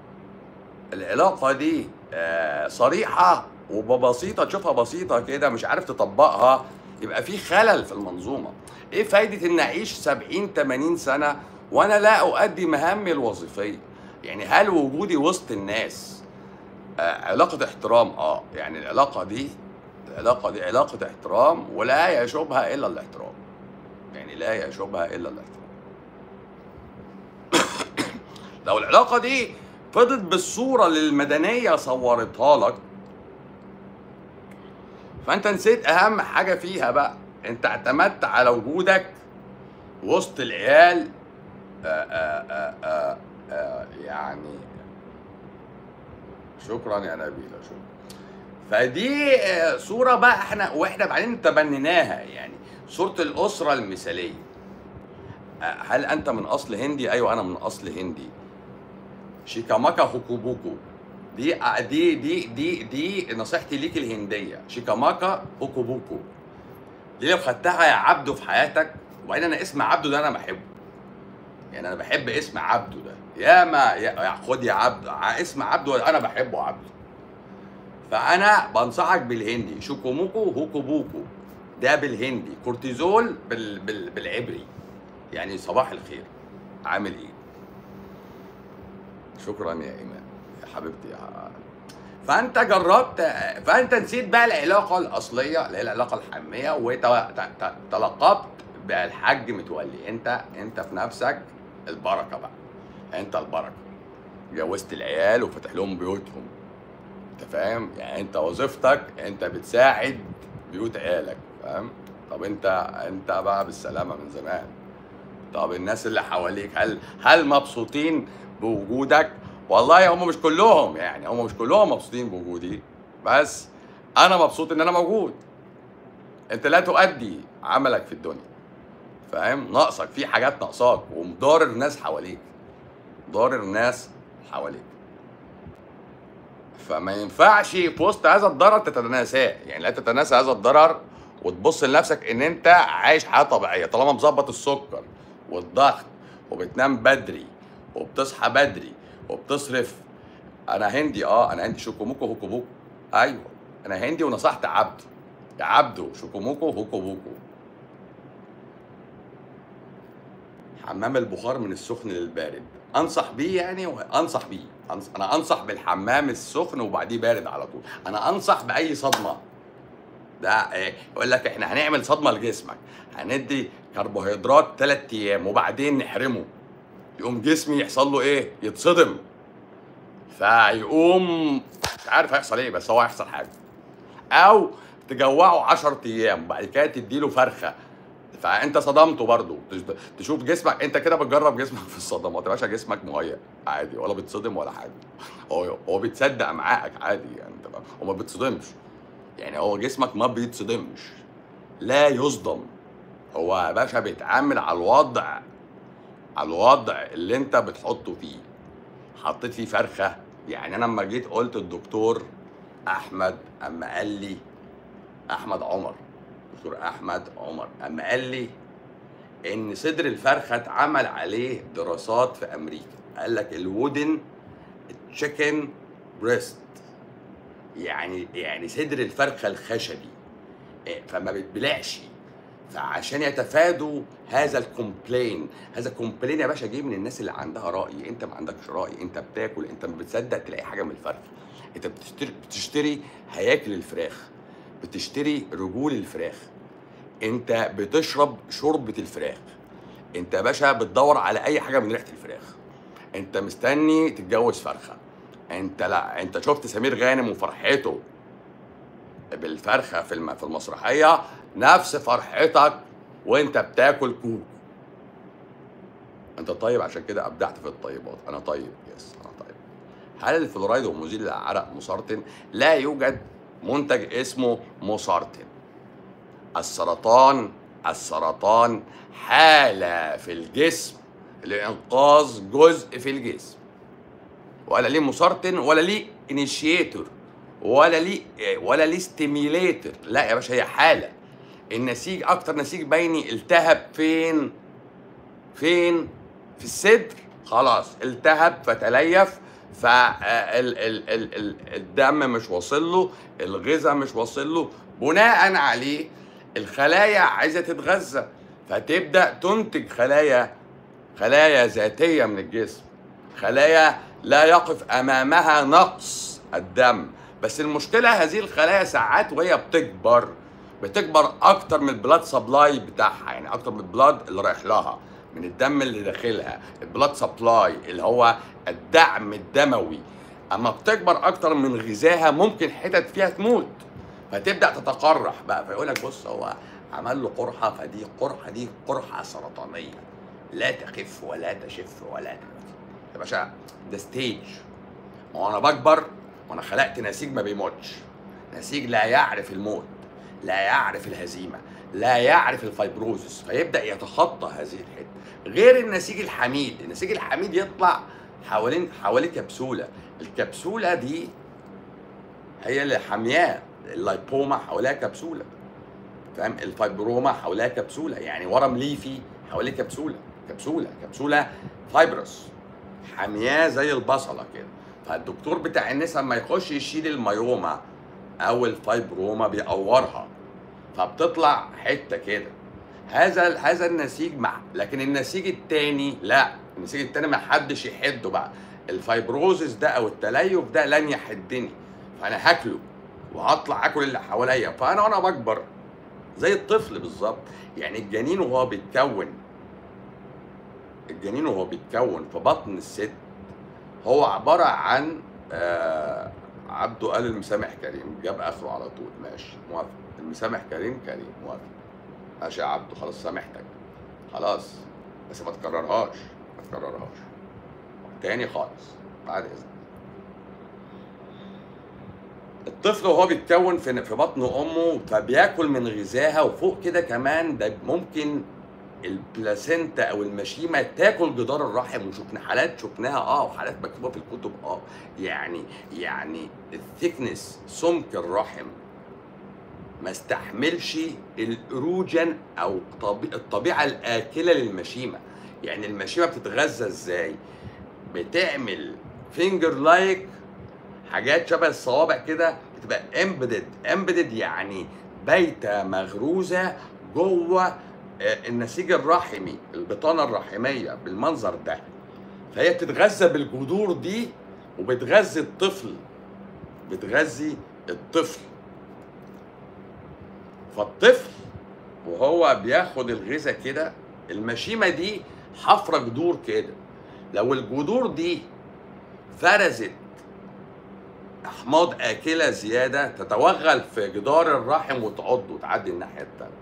[SPEAKER 1] العلاقه دي آه، صريحه وبسيطه تشوفها بسيطه كده مش عارف تطبقها يبقى في خلل في المنظومه ايه فايده ان اعيش 70 80 سنه وانا لا اؤدي مهامي الوظيفيه يعني هل وجودي وسط الناس آه، علاقه احترام اه يعني العلاقه دي العلاقه دي علاقه احترام ولا يشوبها الا الاحترام يعني لا يشوبها الا الاحترام لو العلاقه دي فضلت بالصوره اللي المدنيه صورتها لك فانت نسيت اهم حاجه فيها بقى انت اعتمدت على وجودك وسط العيال آآ آآ آآ آآ يعني شكرا يا نبيله شكرا فدي آه، صوره بقى احنا واحنا بعدين تبنيناها يعني صوره الاسره المثاليه آه، هل انت من اصل هندي ايوه انا من اصل هندي شيكاماكا هوكوبوكو دي دي دي دي دي نصيحتي ليك الهنديه شيكاماكا هوكوبوكو دي لو خدتها يا عبده في حياتك وبعدين انا اسم عبده ده انا بحبه يعني انا بحب اسم عبده ده يا ما يا يا خد يا عبده ع- اسم عبده انا بحبه عبده فانا بنصحك بالهندي شوكوموكو هوكوبوكو ده بالهندي كورتيزول بال بال بالعبري يعني صباح الخير عامل ايه شكرا يا ايمان يا حبيبتي يا فانت جربت فانت نسيت بقى العلاقه الاصليه اللي هي العلاقه الحميه وتلقبت بالحاج متولي انت انت في نفسك البركه بقى انت البركه جوزت العيال وفتح لهم بيوتهم انت فاهم يعني انت وظيفتك انت بتساعد بيوت عيالك فاهم طب انت انت بقى بالسلامه من زمان طب الناس اللي حواليك هل هل مبسوطين بوجودك والله هم مش كلهم يعني هم مش كلهم مبسوطين بوجودي بس انا مبسوط ان انا موجود انت لا تؤدي عملك في الدنيا فاهم ناقصك في حاجات ناقصاك ومضارر ناس حواليك ضارر ناس حواليك فما ينفعش في وسط هذا الضرر تتناساه يعني لا تتناسى هذا الضرر وتبص لنفسك ان انت عايش حياه طبيعيه طالما مظبط السكر والضغط وبتنام بدري وبتصحى بدري وبتصرف انا هندي اه انا هندي شوكوموكو هوكوبوكو ايوه انا هندي ونصحت عبده يا عبده شوكوموكو هوكوبوكو حمام البخار من السخن للبارد انصح بيه يعني و- انصح بيه أنص- انا انصح بالحمام السخن وبعديه بارد على طول انا انصح باي صدمه ده ايه يقول لك احنا هنعمل صدمه لجسمك هندي كربوهيدرات ثلاث ايام وبعدين نحرمه يقوم جسمي يحصل له ايه يتصدم فيقوم مش عارف هيحصل ايه بس هو هيحصل حاجه او تجوعه 10 ايام بعد كده تديله فرخه فانت صدمته برضه تش- تشوف جسمك انت كده بتجرب جسمك في الصدمه ما تبقاش جسمك مهيأ عادي ولا بتصدم ولا حاجه هو هو بيتصدق معاك عادي يعني انت فاهم؟ هو ما بيتصدمش يعني هو جسمك ما بيتصدمش لا يصدم هو يا باشا بيتعامل على الوضع على الوضع اللي انت بتحطه فيه حطيت فيه فرخه يعني انا لما جيت قلت الدكتور احمد اما قال لي احمد عمر دكتور احمد عمر اما قال لي ان صدر الفرخه اتعمل عليه دراسات في امريكا قال لك الودن تشيكن بريست يعني يعني صدر الفرخه الخشبي إيه، فما بيتبلعش فعشان يتفادوا هذا الكومبلين هذا الكومبلين يا باشا جه من الناس اللي عندها راي انت ما عندكش راي انت بتاكل انت ما بتصدق تلاقي حاجه من الفرخ انت بتشتري بتشتري هياكل الفراخ بتشتري رجول الفراخ انت بتشرب شوربه الفراخ انت يا باشا بتدور على اي حاجه من ريحه الفراخ انت مستني تتجوز فرخه انت لا انت شفت سمير غانم وفرحته بالفرخه في الم- في المسرحيه نفس فرحتك وانت بتاكل كوك انت طيب عشان كده ابدعت في الطيبات انا طيب يس انا طيب هل الفلورايد هو مزيل للعرق مسرطن لا يوجد منتج اسمه مسرطن السرطان السرطان حالة في الجسم لإنقاذ جزء في الجسم ولا ليه مسرطن ولا ليه انيشيتور ولا ليه ولا ليه ستيميليتر لا يا باشا هي حالة النسيج أكتر نسيج بيني التهب فين فين في الصدر خلاص التهب فتليف فالدم مش واصل له الغذاء مش واصل له بناء عليه الخلايا عايزه تتغذى فتبدا تنتج خلايا خلايا ذاتيه من الجسم خلايا لا يقف امامها نقص الدم بس المشكله هذه الخلايا ساعات وهي بتكبر بتكبر اكتر من البلاد سبلاي بتاعها يعني اكتر من البلاد اللي رايح لها من الدم اللي داخلها البلاد سبلاي اللي هو الدعم الدموي اما بتكبر اكتر من غذائها ممكن حتت فيها تموت فتبدا تتقرح بقى فيقول لك بص هو عمل له قرحه فدي قرحه دي قرحه سرطانيه لا تخف ولا تشف ولا تموت يا باشا ده ستيج ما هو انا بكبر وانا خلقت نسيج ما بيموتش نسيج لا يعرف الموت لا يعرف الهزيمه لا يعرف الفايبروزس فيبدا يتخطى هذه الحته غير النسيج الحميد النسيج الحميد يطلع حوالين حوالين كبسوله الكبسوله دي هي اللي حامياه اللايبوما حواليها كبسوله فاهم الفايبروما حواليها كبسوله يعني ورم ليفي حواليه كبسوله كبسوله كبسوله فايبرس حامياه زي البصله كده فالدكتور بتاع النساء لما يخش يشيل الميوما او الفايبروما بيقورها فبتطلع حته كده هذا هذا النسيج مع لكن النسيج التاني لا النسيج التاني ما حدش يحده بقى الفايبروزس ده او التليف ده لن يحدني فانا هاكله وهطلع اكل اللي حواليا فانا وانا بكبر زي الطفل بالظبط يعني الجنين وهو بيتكون الجنين وهو بيتكون في بطن الست هو عباره عن آه عبده قال المسامح كريم جاب اخره على طول ماشي موافق المسامح كريم كريم موافق ماشي يا عبده خلاص سامحتك خلاص بس ما تكررهاش ما تكررهاش تاني خالص بعد اذنك الطفل وهو بيتكون في في بطن امه فبياكل من غذائها وفوق كده كمان ده ممكن البلاسينتا او المشيمه تاكل جدار الرحم وشفنا حالات شفناها اه وحالات مكتوبه في الكتب اه يعني يعني الثيكنس سمك الرحم ما استحملش الاروجن او طبي- الطبيعه الاكله للمشيمه يعني المشيمه بتتغذى ازاي بتعمل فينجر لايك حاجات شبه الصوابع كده بتبقى امبيدد امبيدد يعني بايته مغروزه جوه آه، النسيج الرحمي البطانه الرحميه بالمنظر ده فهي بتتغذى بالجذور دي وبتغذي الطفل بتغذي الطفل فالطفل وهو بياخد الغذاء كده المشيمه دي حفره جذور كده لو الجذور دي فرزت احماض اكله زياده تتوغل في جدار الرحم وتعض وتعدي الناحيه التانيه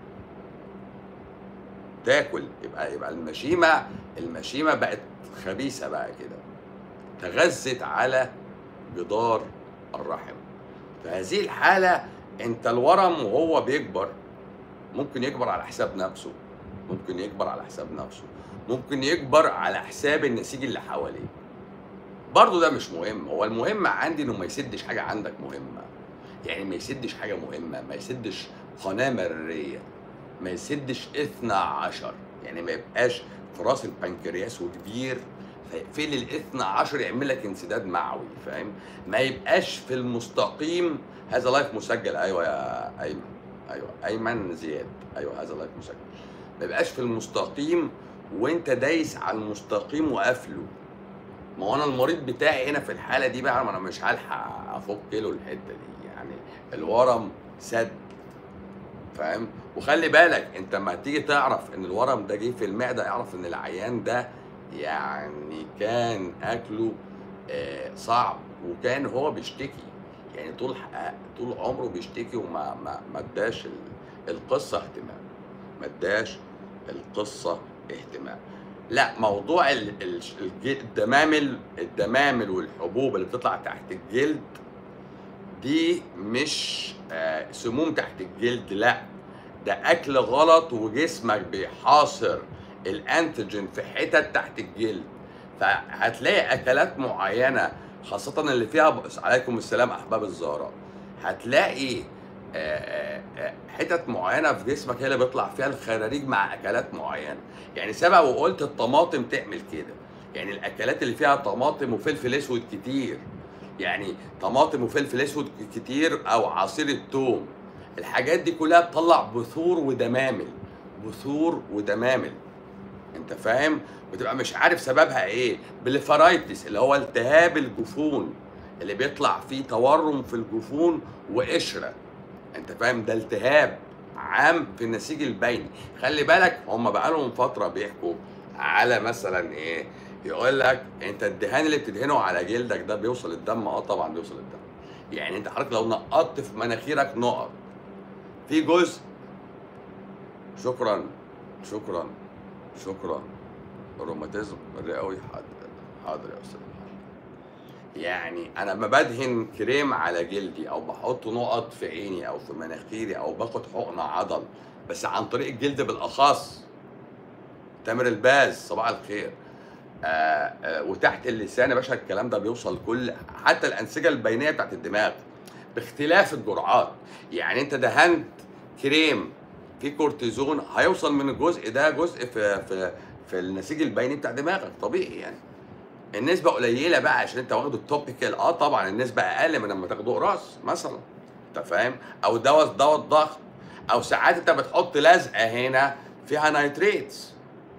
[SPEAKER 1] تاكل يبقى يبقى المشيمه المشيمه بقت خبيثه بقى كده تغذت على جدار الرحم في هذه الحاله انت الورم وهو بيكبر ممكن يكبر على حساب نفسه ممكن يكبر على حساب نفسه ممكن يكبر على حساب النسيج اللي حواليه برضه ده مش مهم هو المهم عندي انه ما يسدش حاجه عندك مهمه يعني ما يسدش حاجه مهمه ما يسدش قناه مراريه ما يسدش اثنا عشر يعني ما يبقاش في راس البنكرياس وكبير فيقفل الاثنى عشر يعمل لك انسداد معوي فاهم ما يبقاش في المستقيم هذا لايف مسجل ايوه يا ايمن ايوه ايمن زياد ايوه هذا لايف مسجل ما يبقاش في المستقيم وانت دايس على المستقيم وقافله ما هو انا المريض بتاعي هنا في الحاله دي بقى ما انا مش هلحق افك له الحته دي يعني الورم سد فاهم وخلي بالك انت لما تيجي تعرف ان الورم ده جه في المعده اعرف ان العيان ده يعني كان اكله آه، صعب وكان هو بيشتكي يعني طول ح- طول عمره بيشتكي وما ما ما اداش ال- القصه اهتمام ما اداش القصه اهتمام لا موضوع ال- ال- الج- الدمامل الدمامل والحبوب اللي بتطلع تحت الجلد دي مش آه، سموم تحت الجلد لا ده اكل غلط وجسمك بيحاصر الانتيجين في حتت تحت الجلد فهتلاقي اكلات معينه خاصه اللي فيها عليكم السلام احباب الزهراء هتلاقي آه، آه، حتت معينه في جسمك هي اللي بيطلع فيها الخراريج مع اكلات معينه يعني سبق وقلت الطماطم تعمل كده يعني الاكلات اللي فيها طماطم وفلفل اسود كتير يعني طماطم وفلفل اسود كتير او عصير الثوم الحاجات دي كلها بتطلع بثور ودمامل بثور ودمامل انت فاهم بتبقى مش عارف سببها ايه بليفرايتس اللي هو التهاب الجفون اللي بيطلع فيه تورم في الجفون وقشره انت فاهم ده التهاب عام في النسيج البيني خلي بالك هم بقالهم فتره بيحكوا على مثلا ايه يقول لك انت الدهان اللي بتدهنه على جلدك ده بيوصل الدم اه طبعا بيوصل الدم يعني انت حضرتك لو نقطت في مناخيرك نقط في جزء شكرا شكرا شكرا الروماتيزم الرئوي حاضر حاضر يا استاذ يعني انا لما بدهن كريم على جلدي او بحط نقط في عيني او في مناخيري او باخد حقنه عضل بس عن طريق الجلد بالاخص تامر الباز صباح الخير آه آه وتحت اللسان يا باشا الكلام ده بيوصل كل حتى الانسجه البينيه بتاعت الدماغ باختلاف الجرعات يعني انت دهنت كريم في كورتيزون هيوصل من الجزء ده جزء في في في النسيج البيني بتاع دماغك طبيعي يعني النسبة قليلة بقى عشان انت واخده التوبيكال اه طبعا النسبة اقل من لما تاخده قراص مثلا انت فاهم او دواء دواء الضغط او ساعات انت بتحط لزقة هنا فيها نايتريتس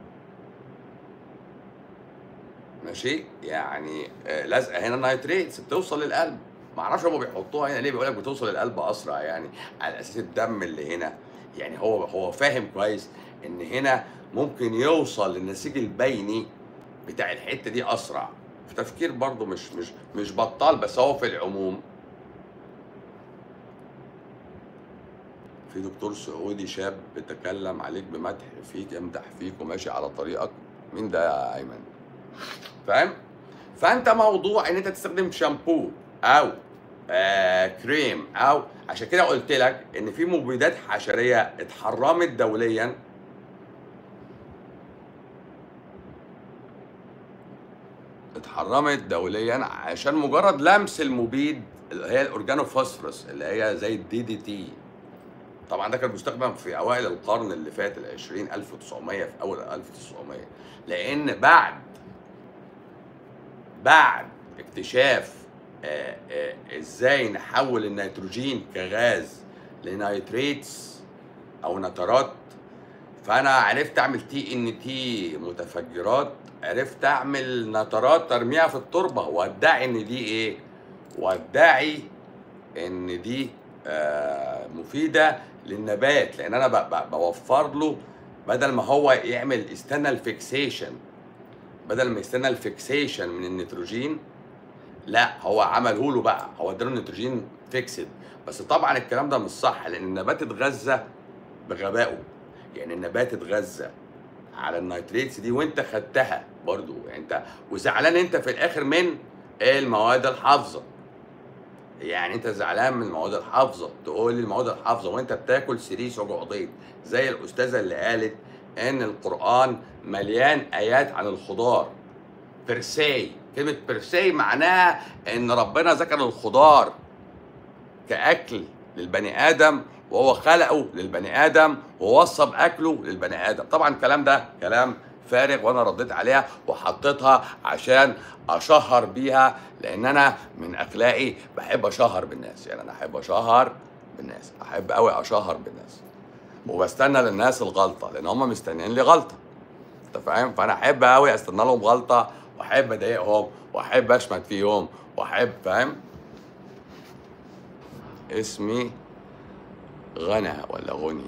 [SPEAKER 1] ماشي يعني آه، لزقة هنا نايتريتس بتوصل للقلب معرفش هما بيحطوها هنا ليه بيقول لك بتوصل للقلب اسرع يعني على اساس الدم اللي هنا يعني هو هو فاهم كويس ان هنا ممكن يوصل للنسيج البيني بتاع الحته دي اسرع في تفكير برضه مش مش مش بطال بس هو في العموم في دكتور سعودي شاب بيتكلم عليك بمدح فيك يمدح فيك وماشي على طريقك مين ده يا ايمن فاهم فانت موضوع ان انت تستخدم شامبو او آه كريم او عشان كده قلت لك ان في مبيدات حشريه اتحرمت دوليا اتحرمت دوليا عشان مجرد لمس المبيد اللي هي الاورجانوفوسفورس اللي هي زي الدي دي تي طبعا ده كان مستخدم في اوائل القرن اللي فات ال 20 1900 في اول 1900 لان بعد بعد اكتشاف آه، آه، ازاي نحول النيتروجين كغاز لنيتريتس او نترات فانا عرفت اعمل تي ان تي متفجرات عرفت اعمل نترات ارميها في التربه وادعي ان دي ايه وادعي ان دي آه، مفيده للنبات لان انا ب- ب- بوفر له بدل ما هو يعمل يستنى الفيكسيشن بدل ما يستنى الفيكسيشن من النيتروجين لا هو عمله له بقى هو اداله النيتروجين فيكسد بس طبعا الكلام ده مش صح لان النبات اتغذى بغبائه يعني النبات اتغذى على النيتريتس دي وانت خدتها برضو يعني انت وزعلان انت في الاخر من المواد الحافظه يعني انت زعلان من المواد الحافظه تقول لي المواد الحافظه وانت بتاكل سريس وجعضين زي الاستاذه اللي قالت ان القران مليان ايات عن الخضار بيرسي كلمه بيرسي معناها ان ربنا ذكر الخضار كاكل للبني ادم وهو خلقه للبني ادم ووصى باكله للبني ادم طبعا الكلام ده كلام فارغ وانا رديت عليها وحطيتها عشان اشهر بيها لان انا من اخلاقي بحب اشهر بالناس يعني انا احب اشهر بالناس احب قوي اشهر بالناس وبستنى للناس الغلطه لان هم مستنيين لي غلطه انت فاهم فانا احب قوي استنى لهم غلطه واحب اضايقهم واحب اشمت فيهم واحب فاهم اسمي غنى ولا غني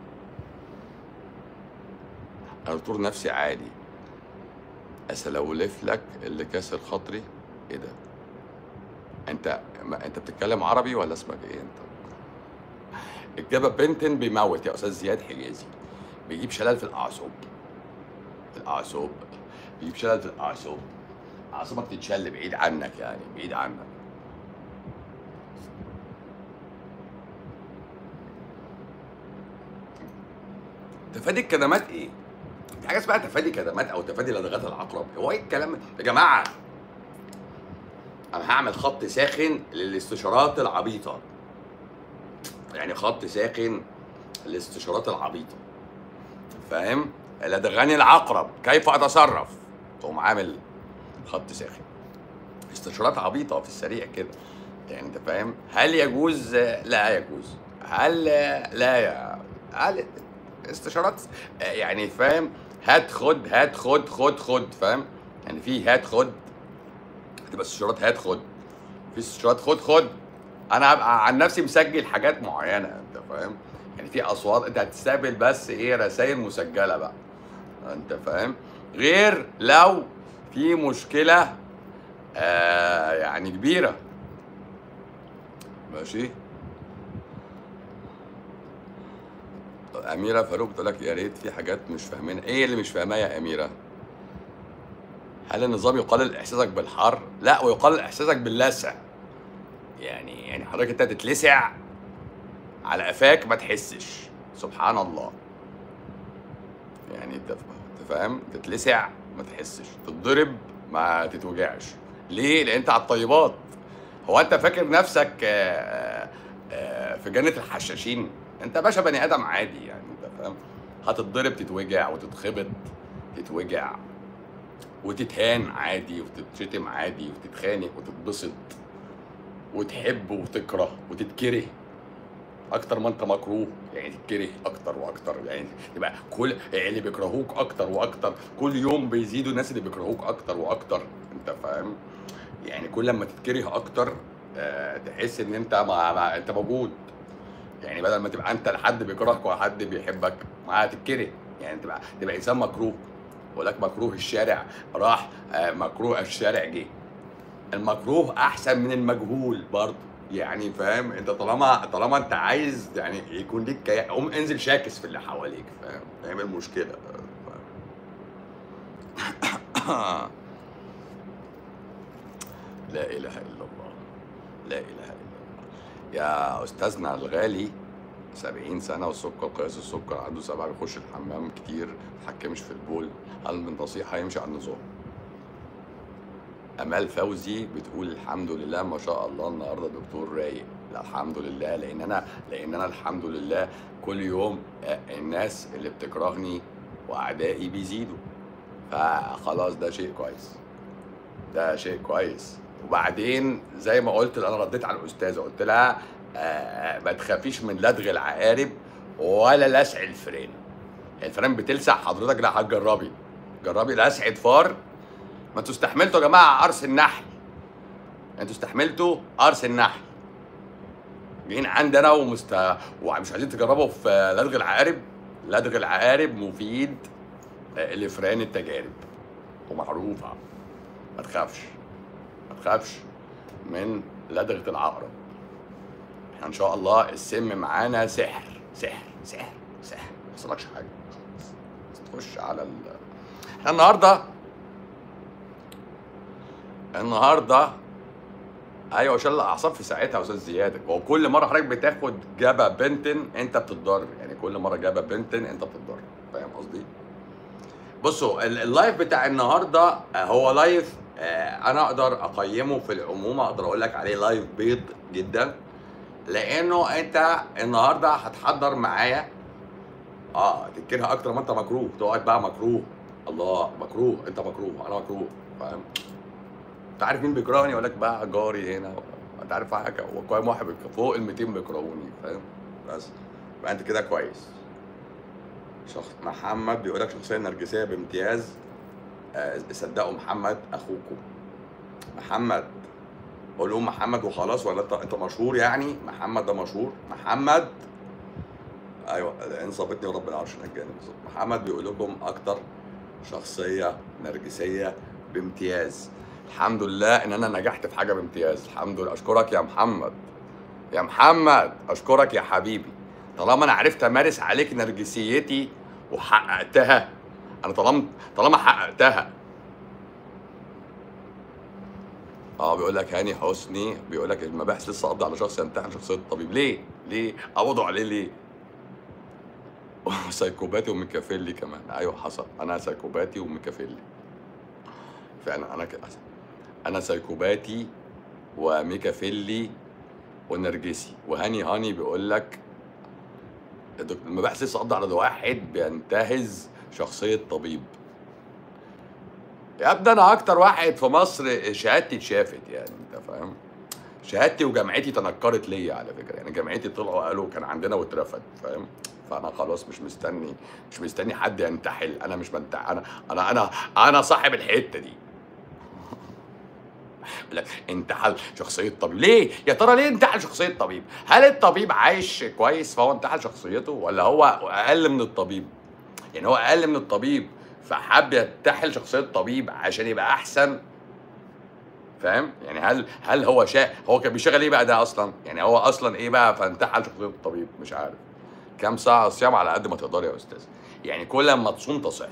[SPEAKER 1] انا دكتور نفسي عادي اسلولف لك اللي كاسر خاطري ايه ده انت ما انت بتتكلم عربي ولا اسمك ايه انت الجبا بنتن بيموت يا استاذ زياد حجازي بيجيب شلل في الاعصاب في الاعصاب بيجيب شلل في الاعصاب اعصابك تتشل بعيد عنك يعني بعيد عنك تفادي الكدمات ايه؟ في حاجه اسمها تفادي كدمات او تفادي لدغات العقرب هو ايه الكلام يا جماعه انا هعمل خط ساخن للاستشارات العبيطه يعني خط ساخن للاستشارات العبيطه فاهم لدغاني العقرب كيف اتصرف تقوم عامل خط ساخن استشارات عبيطه في السريع كده يعني انت فاهم هل يجوز لا يجوز هل لا يا هل استشارات يعني فاهم هات خد هات خد خد خد فاهم يعني في هات خد هتبقى استشارات هات خد في استشارات خد خد انا هبقى عن نفسي مسجل حاجات معينه انت فاهم يعني في اصوات انت هتستقبل بس ايه رسائل مسجله بقى انت فاهم غير لو في مشكله آه يعني كبيره ماشي أميرة فاروق تقول لك يا ريت في حاجات مش فاهمين إيه اللي مش فاهماه يا أميرة؟ هل النظام يقلل إحساسك بالحر؟ لا ويقلل إحساسك باللسع يعني يعني حضرتك أنت تتلسع على قفاك ما تحسش سبحان الله يعني أنت أنت فاهم؟ تتلسع ما تحسش تتضرب ما تتوجعش ليه؟ لأن أنت على الطيبات هو أنت فاكر نفسك آه، آه، في جنة الحشاشين؟ انت باشا بني ادم عادي يعني انت فاهم هتتضرب تتوجع وتتخبط تتوجع وتتهان عادي وتتشتم عادي وتتخانق وتتبسط وتحب وتكره وتتكره اكتر ما انت مكروه يعني تتكره اكتر واكتر يعني تبقى كل اللي بيكرهوك اكتر واكتر كل يوم بيزيدوا الناس اللي بيكرهوك اكتر واكتر انت فاهم يعني كل لما تتكره اكتر آه تحس ان انت مع, مع انت موجود يعني بدل ما تبقى انت حد بيكرهك وحد بيحبك ما هتتكره يعني تبقى تبقى انسان مكروه ولك مكروه الشارع راح آه، مكروه الشارع جه المكروه احسن من المجهول برضه يعني فاهم انت طالما طالما انت عايز يعني يكون ليك كيان قوم انزل شاكس في اللي حواليك فاهم اعمل مشكله لا اله الا الله لا اله الا الله يا استاذنا الغالي 70 سنة والسكر قياس السكر عنده سبعة بيخش الحمام كتير ما يتحكمش في البول هل من نصيحة يمشي على النظام؟ امال فوزي بتقول الحمد لله ما شاء الله النهارده دكتور رايق لا الحمد لله لان انا لان انا الحمد لله كل يوم آه، الناس اللي بتكرهني واعدائي بيزيدوا فخلاص ده شيء كويس ده شيء كويس وبعدين زي ما قلت انا رديت على الاستاذه قلت لها آه ما تخافيش من لدغ العقارب ولا لسع الفئران الفئران بتلسع حضرتك لا هتجربي جربي لسعة فار ما انتوا استحملتوا يا جماعه قرص النحل انتوا استحملتوا قرص النحل جايين عندنا ومست ومش عايزين تجربوا في لدغ العقارب لدغ العقارب مفيد آه، لفئران التجارب ومعروفه ما تخافش ما تخافش من لدغه العقرب احنا ان شاء الله السم معانا سحر سحر سحر سحر ما يحصلكش حاجه بس تخش على ال احنا النهارده النهارده ايوه شل الاعصاب في ساعتها يا استاذ زياد هو كل مره حضرتك بتاخد جابا بنتن انت بتتضرر يعني كل مره جابا بنتن انت بتتضرر فاهم قصدي؟ بصوا ال- اللايف بتاع النهارده آه، هو لايف آه، انا اقدر اقيمه في العموم اقدر اقول لك عليه لايف بيض جدا لانه انت النهارده هتحضر معايا اه تنكرها اكتر ما انت مكروه تقعد بقى مكروه الله مكروه انت مكروه انا مكروه فاهم انت عارف مين بيكرهني يقول لك بقى جاري هنا انت عارف حاجه هو كام واحد بيك- فوق ال 200 بيكرهوني فاهم بس يبقى انت كده كويس شخص محمد بيقول لك شخصيه نرجسيه بامتياز آه، صدقوا محمد اخوكم محمد قول لهم محمد وخلاص ولا انت انت مشهور يعني محمد ده مشهور محمد ايوه ان صابتني ورب العرش نجاني بالظبط محمد بيقول لكم اكتر شخصيه نرجسيه بامتياز الحمد لله ان انا نجحت في حاجه بامتياز الحمد لله اشكرك يا محمد يا محمد اشكرك يا حبيبي طالما انا عرفت امارس عليك نرجسيتي وحققتها انا طالما طالما حققتها اه بيقول لك هاني حسني بيقول لك المباحث لسه قبض على شخص يمتحن شخصيه الطبيب ليه؟ ليه؟ قبضوا عليه ليه؟ سايكوباتي وميكافيلي كمان ايوه حصل انا سايكوباتي وميكافيلي فعلا انا كده انا سايكوباتي وميكافيلي ونرجسي وهاني هاني بيقول لك الدك- المباحث لسه قبض على واحد بينتهز شخصيه طبيب يا ابني انا اكتر واحد في مصر شهادتي اتشافت يعني انت فاهم شهادتي وجامعتي تنكرت ليا على فكره يعني جامعتي طلعوا قالوا كان عندنا واترفض فاهم فانا خلاص مش مستني مش مستني حد ينتحل انا مش بنتحل انا انا انا انا صاحب الحته دي يقول لك انتحل شخصيه طبيب ليه يا ترى ليه انتحل شخصيه طبيب هل الطبيب عايش كويس فهو انتحل شخصيته ولا هو اقل من الطبيب يعني هو اقل من الطبيب فحب ينتحل شخصيه طبيب عشان يبقى احسن فاهم يعني هل هل هو شا هو كان بيشتغل ايه بقى ده اصلا يعني هو اصلا ايه بقى فانتحل شخصيه الطبيب مش عارف كام ساعه صيام على قد ما تقدر يا استاذ يعني كل ما تصوم تصح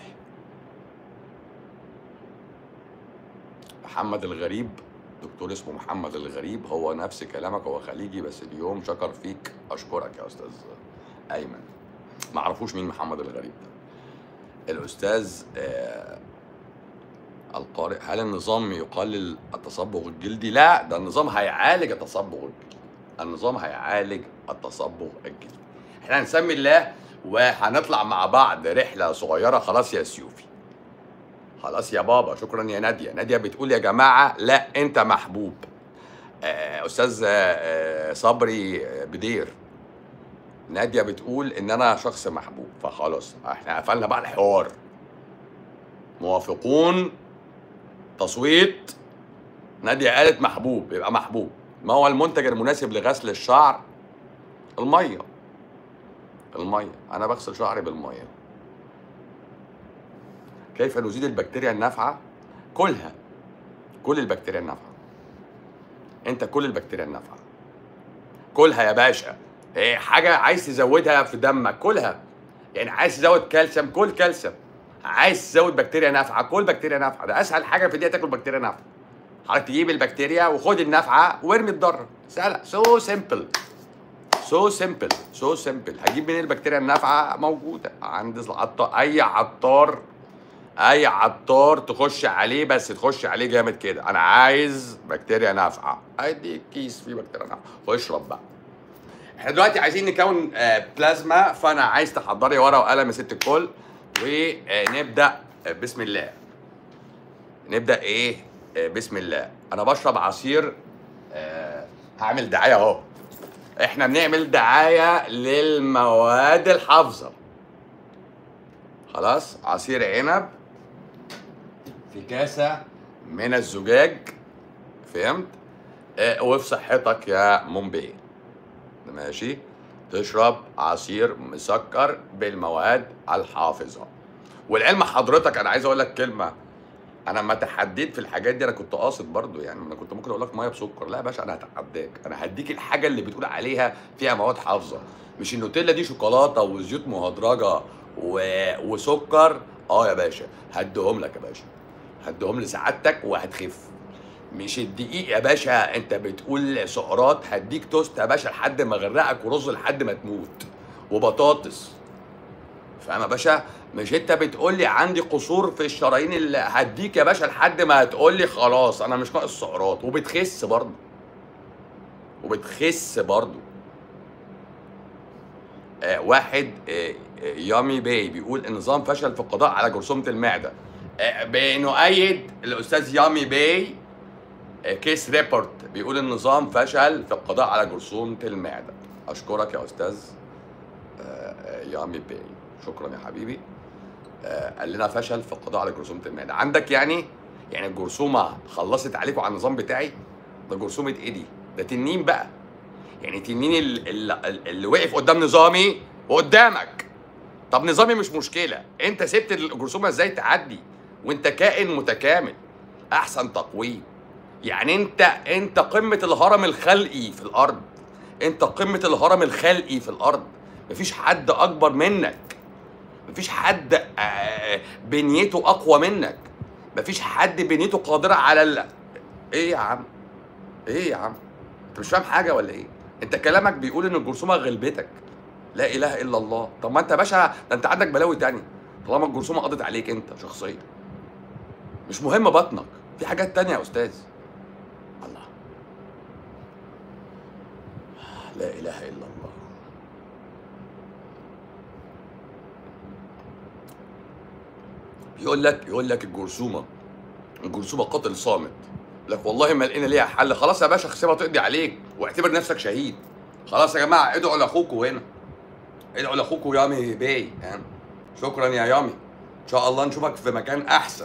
[SPEAKER 1] محمد الغريب دكتور اسمه محمد الغريب هو نفس كلامك هو خليجي بس اليوم شكر فيك اشكرك يا استاذ ايمن ما اعرفوش مين محمد الغريب ده الاستاذ آه القارئ هل النظام يقلل التصبغ الجلدي لا ده النظام هيعالج التصبغ الجلدي النظام هيعالج التصبغ الجلدي احنا هنسمي الله وهنطلع مع بعض رحله صغيره خلاص يا سيوفي خلاص يا بابا شكرا يا ناديه ناديه بتقول يا جماعه لا انت محبوب آه، استاذ آه، آه، صبري آه، بدير ناديه بتقول ان انا شخص محبوب فخلاص احنا قفلنا بقى الحوار موافقون تصويت ناديه قالت محبوب يبقى محبوب ما هو المنتج المناسب لغسل الشعر الميه الميه انا بغسل شعري بالميه كيف نزيد البكتيريا النافعه كلها كل البكتيريا النافعه انت كل البكتيريا النافعه كلها يا باشا ايه حاجه عايز تزودها في دمك كلها يعني عايز تزود كالسيوم كل كالسيوم عايز تزود بكتيريا نافعه كل بكتيريا نافعه ده اسهل حاجه في الدنيا تاكل بكتيريا نافعه حضرتك تجيب البكتيريا وخد النافعه وارمي الضاره سهله سو سيمبل سو سيمبل سو سيمبل هجيب منين البكتيريا النافعه موجوده عند العطار اي عطار اي عطار تخش عليه بس تخش عليه جامد كده انا عايز بكتيريا نافعه اديك كيس فيه بكتيريا نافعه واشرب بقى احنا دلوقتي عايزين نكون آه، بلازما فانا عايز تحضري ورقه وقلم يا ست الكل ونبدا آه، بسم الله نبدا ايه آه، بسم الله انا بشرب عصير آه، هعمل دعايه اهو احنا بنعمل دعايه للمواد الحافظه خلاص عصير عنب في كاسه من الزجاج فهمت آه، وفي صحتك يا مومبي ماشي تشرب عصير مسكر بالمواد الحافظه والعلم حضرتك انا عايز اقول لك كلمه انا لما تحديت في الحاجات دي انا كنت قاصد برضو يعني انا كنت ممكن اقول لك ميه بسكر لا يا باشا انا هتحداك انا هديك الحاجه اللي بتقول عليها فيها مواد حافظه مش النوتيلا دي شوكولاته وزيوت مهدرجه و... وسكر اه يا باشا هديهم لك يا باشا هديهم لسعادتك وهتخف مش الدقيق يا باشا انت بتقول سعرات هديك توست يا باشا لحد ما اغرقك ورز لحد ما تموت وبطاطس فاهم يا باشا مش انت بتقول لي عندي قصور في الشرايين اللي هديك يا باشا لحد ما هتقول لي خلاص انا مش ناقص سعرات وبتخس برضه وبتخس برضه آه واحد آه آه، يامي باي بيقول النظام فشل في القضاء على جرثومه المعده آه بنؤيد الاستاذ يامي باي آه، كيس ريبورت بيقول النظام فشل في القضاء على جرثومه المعده اشكرك يا استاذ آه، آه، يامي باي شكرا يا حبيبي آه، قال لنا فشل في القضاء على جرثومه المعده عندك يعني يعني الجرثومه خلصت عليكم على النظام بتاعي ده جرثومه ايه دي ده تنين بقى يعني تنين ال- ال- اللي وقف قدام نظامي وقدامك طب نظامي مش مشكله انت سبت الجرثومه ازاي تعدي وانت كائن متكامل احسن تقويم يعني انت انت قمه الهرم الخلقي في الارض انت قمه الهرم الخلقي في الارض مفيش حد اكبر منك مفيش حد آه، بنيته اقوى منك مفيش حد بنيته قادره على ال... ايه يا عم ايه يا عم انت مش فاهم حاجه ولا ايه انت كلامك بيقول ان الجرثومه غلبتك لا اله الا الله طب ما انت يا باشا ده انت عندك بلاوي تانية طالما الجرثومه قضت عليك انت شخصيا مش مهم بطنك في حاجات تانية يا استاذ الله لا اله الا الله يقول لك يقول لك الجرثومه الجرثومه قاتل صامت لك والله ما لقينا ليها حل خلاص يا باشا سيبها تقضي عليك واعتبر نفسك شهيد خلاص يا جماعه ادعوا لاخوكوا هنا ادعوا لاخوكوا يامي باي يعني شكرا يا يامي ان شاء الله نشوفك في مكان احسن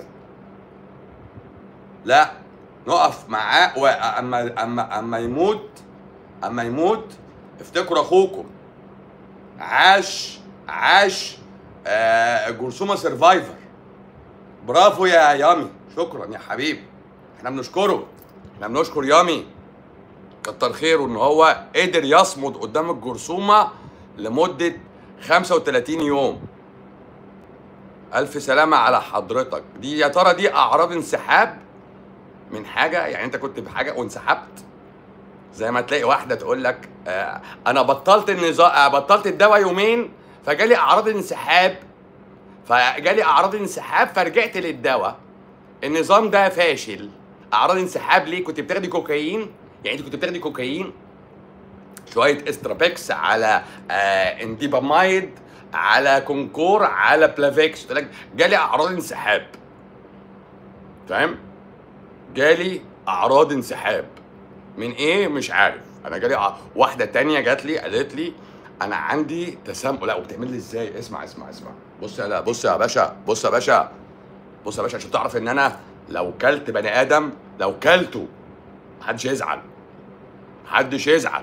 [SPEAKER 1] لا نقف معاه واما اما اما يموت اما يموت افتكروا اخوكم عاش عاش آه جرثومه سرفايفر برافو يا يامي شكرا يا حبيبي احنا بنشكره احنا بنشكر يامي كتر خيره ان هو قدر يصمد قدام الجرثومه لمده 35 يوم الف سلامه على حضرتك دي يا ترى دي اعراض انسحاب من حاجه يعني انت كنت بحاجه وانسحبت زي ما تلاقي واحده تقول لك آه انا بطلت النظام آه بطلت الدواء يومين فجالي اعراض انسحاب فجالي اعراض انسحاب فرجعت للدواء النظام ده فاشل اعراض انسحاب ليه كنت بتاخدي كوكايين يعني انت كنت بتاخدي كوكايين شويه استرابيكس على آه انديبامايد على كونكور على بلافيكس قلت لك جالي اعراض انسحاب فاهم جالي اعراض انسحاب من ايه مش عارف انا جالي ع- واحده تانية جات لي قالت لي انا عندي تسمم لا وبتعمل لي ازاي اسمع اسمع اسمع بص يا لا بص يا باشا بص يا باشا بص يا باشا عشان تعرف ان انا لو كلت بني ادم لو كلته محدش يزعل محدش يزعل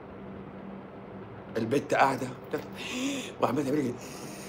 [SPEAKER 1] البت قاعده وعماله تعمل لي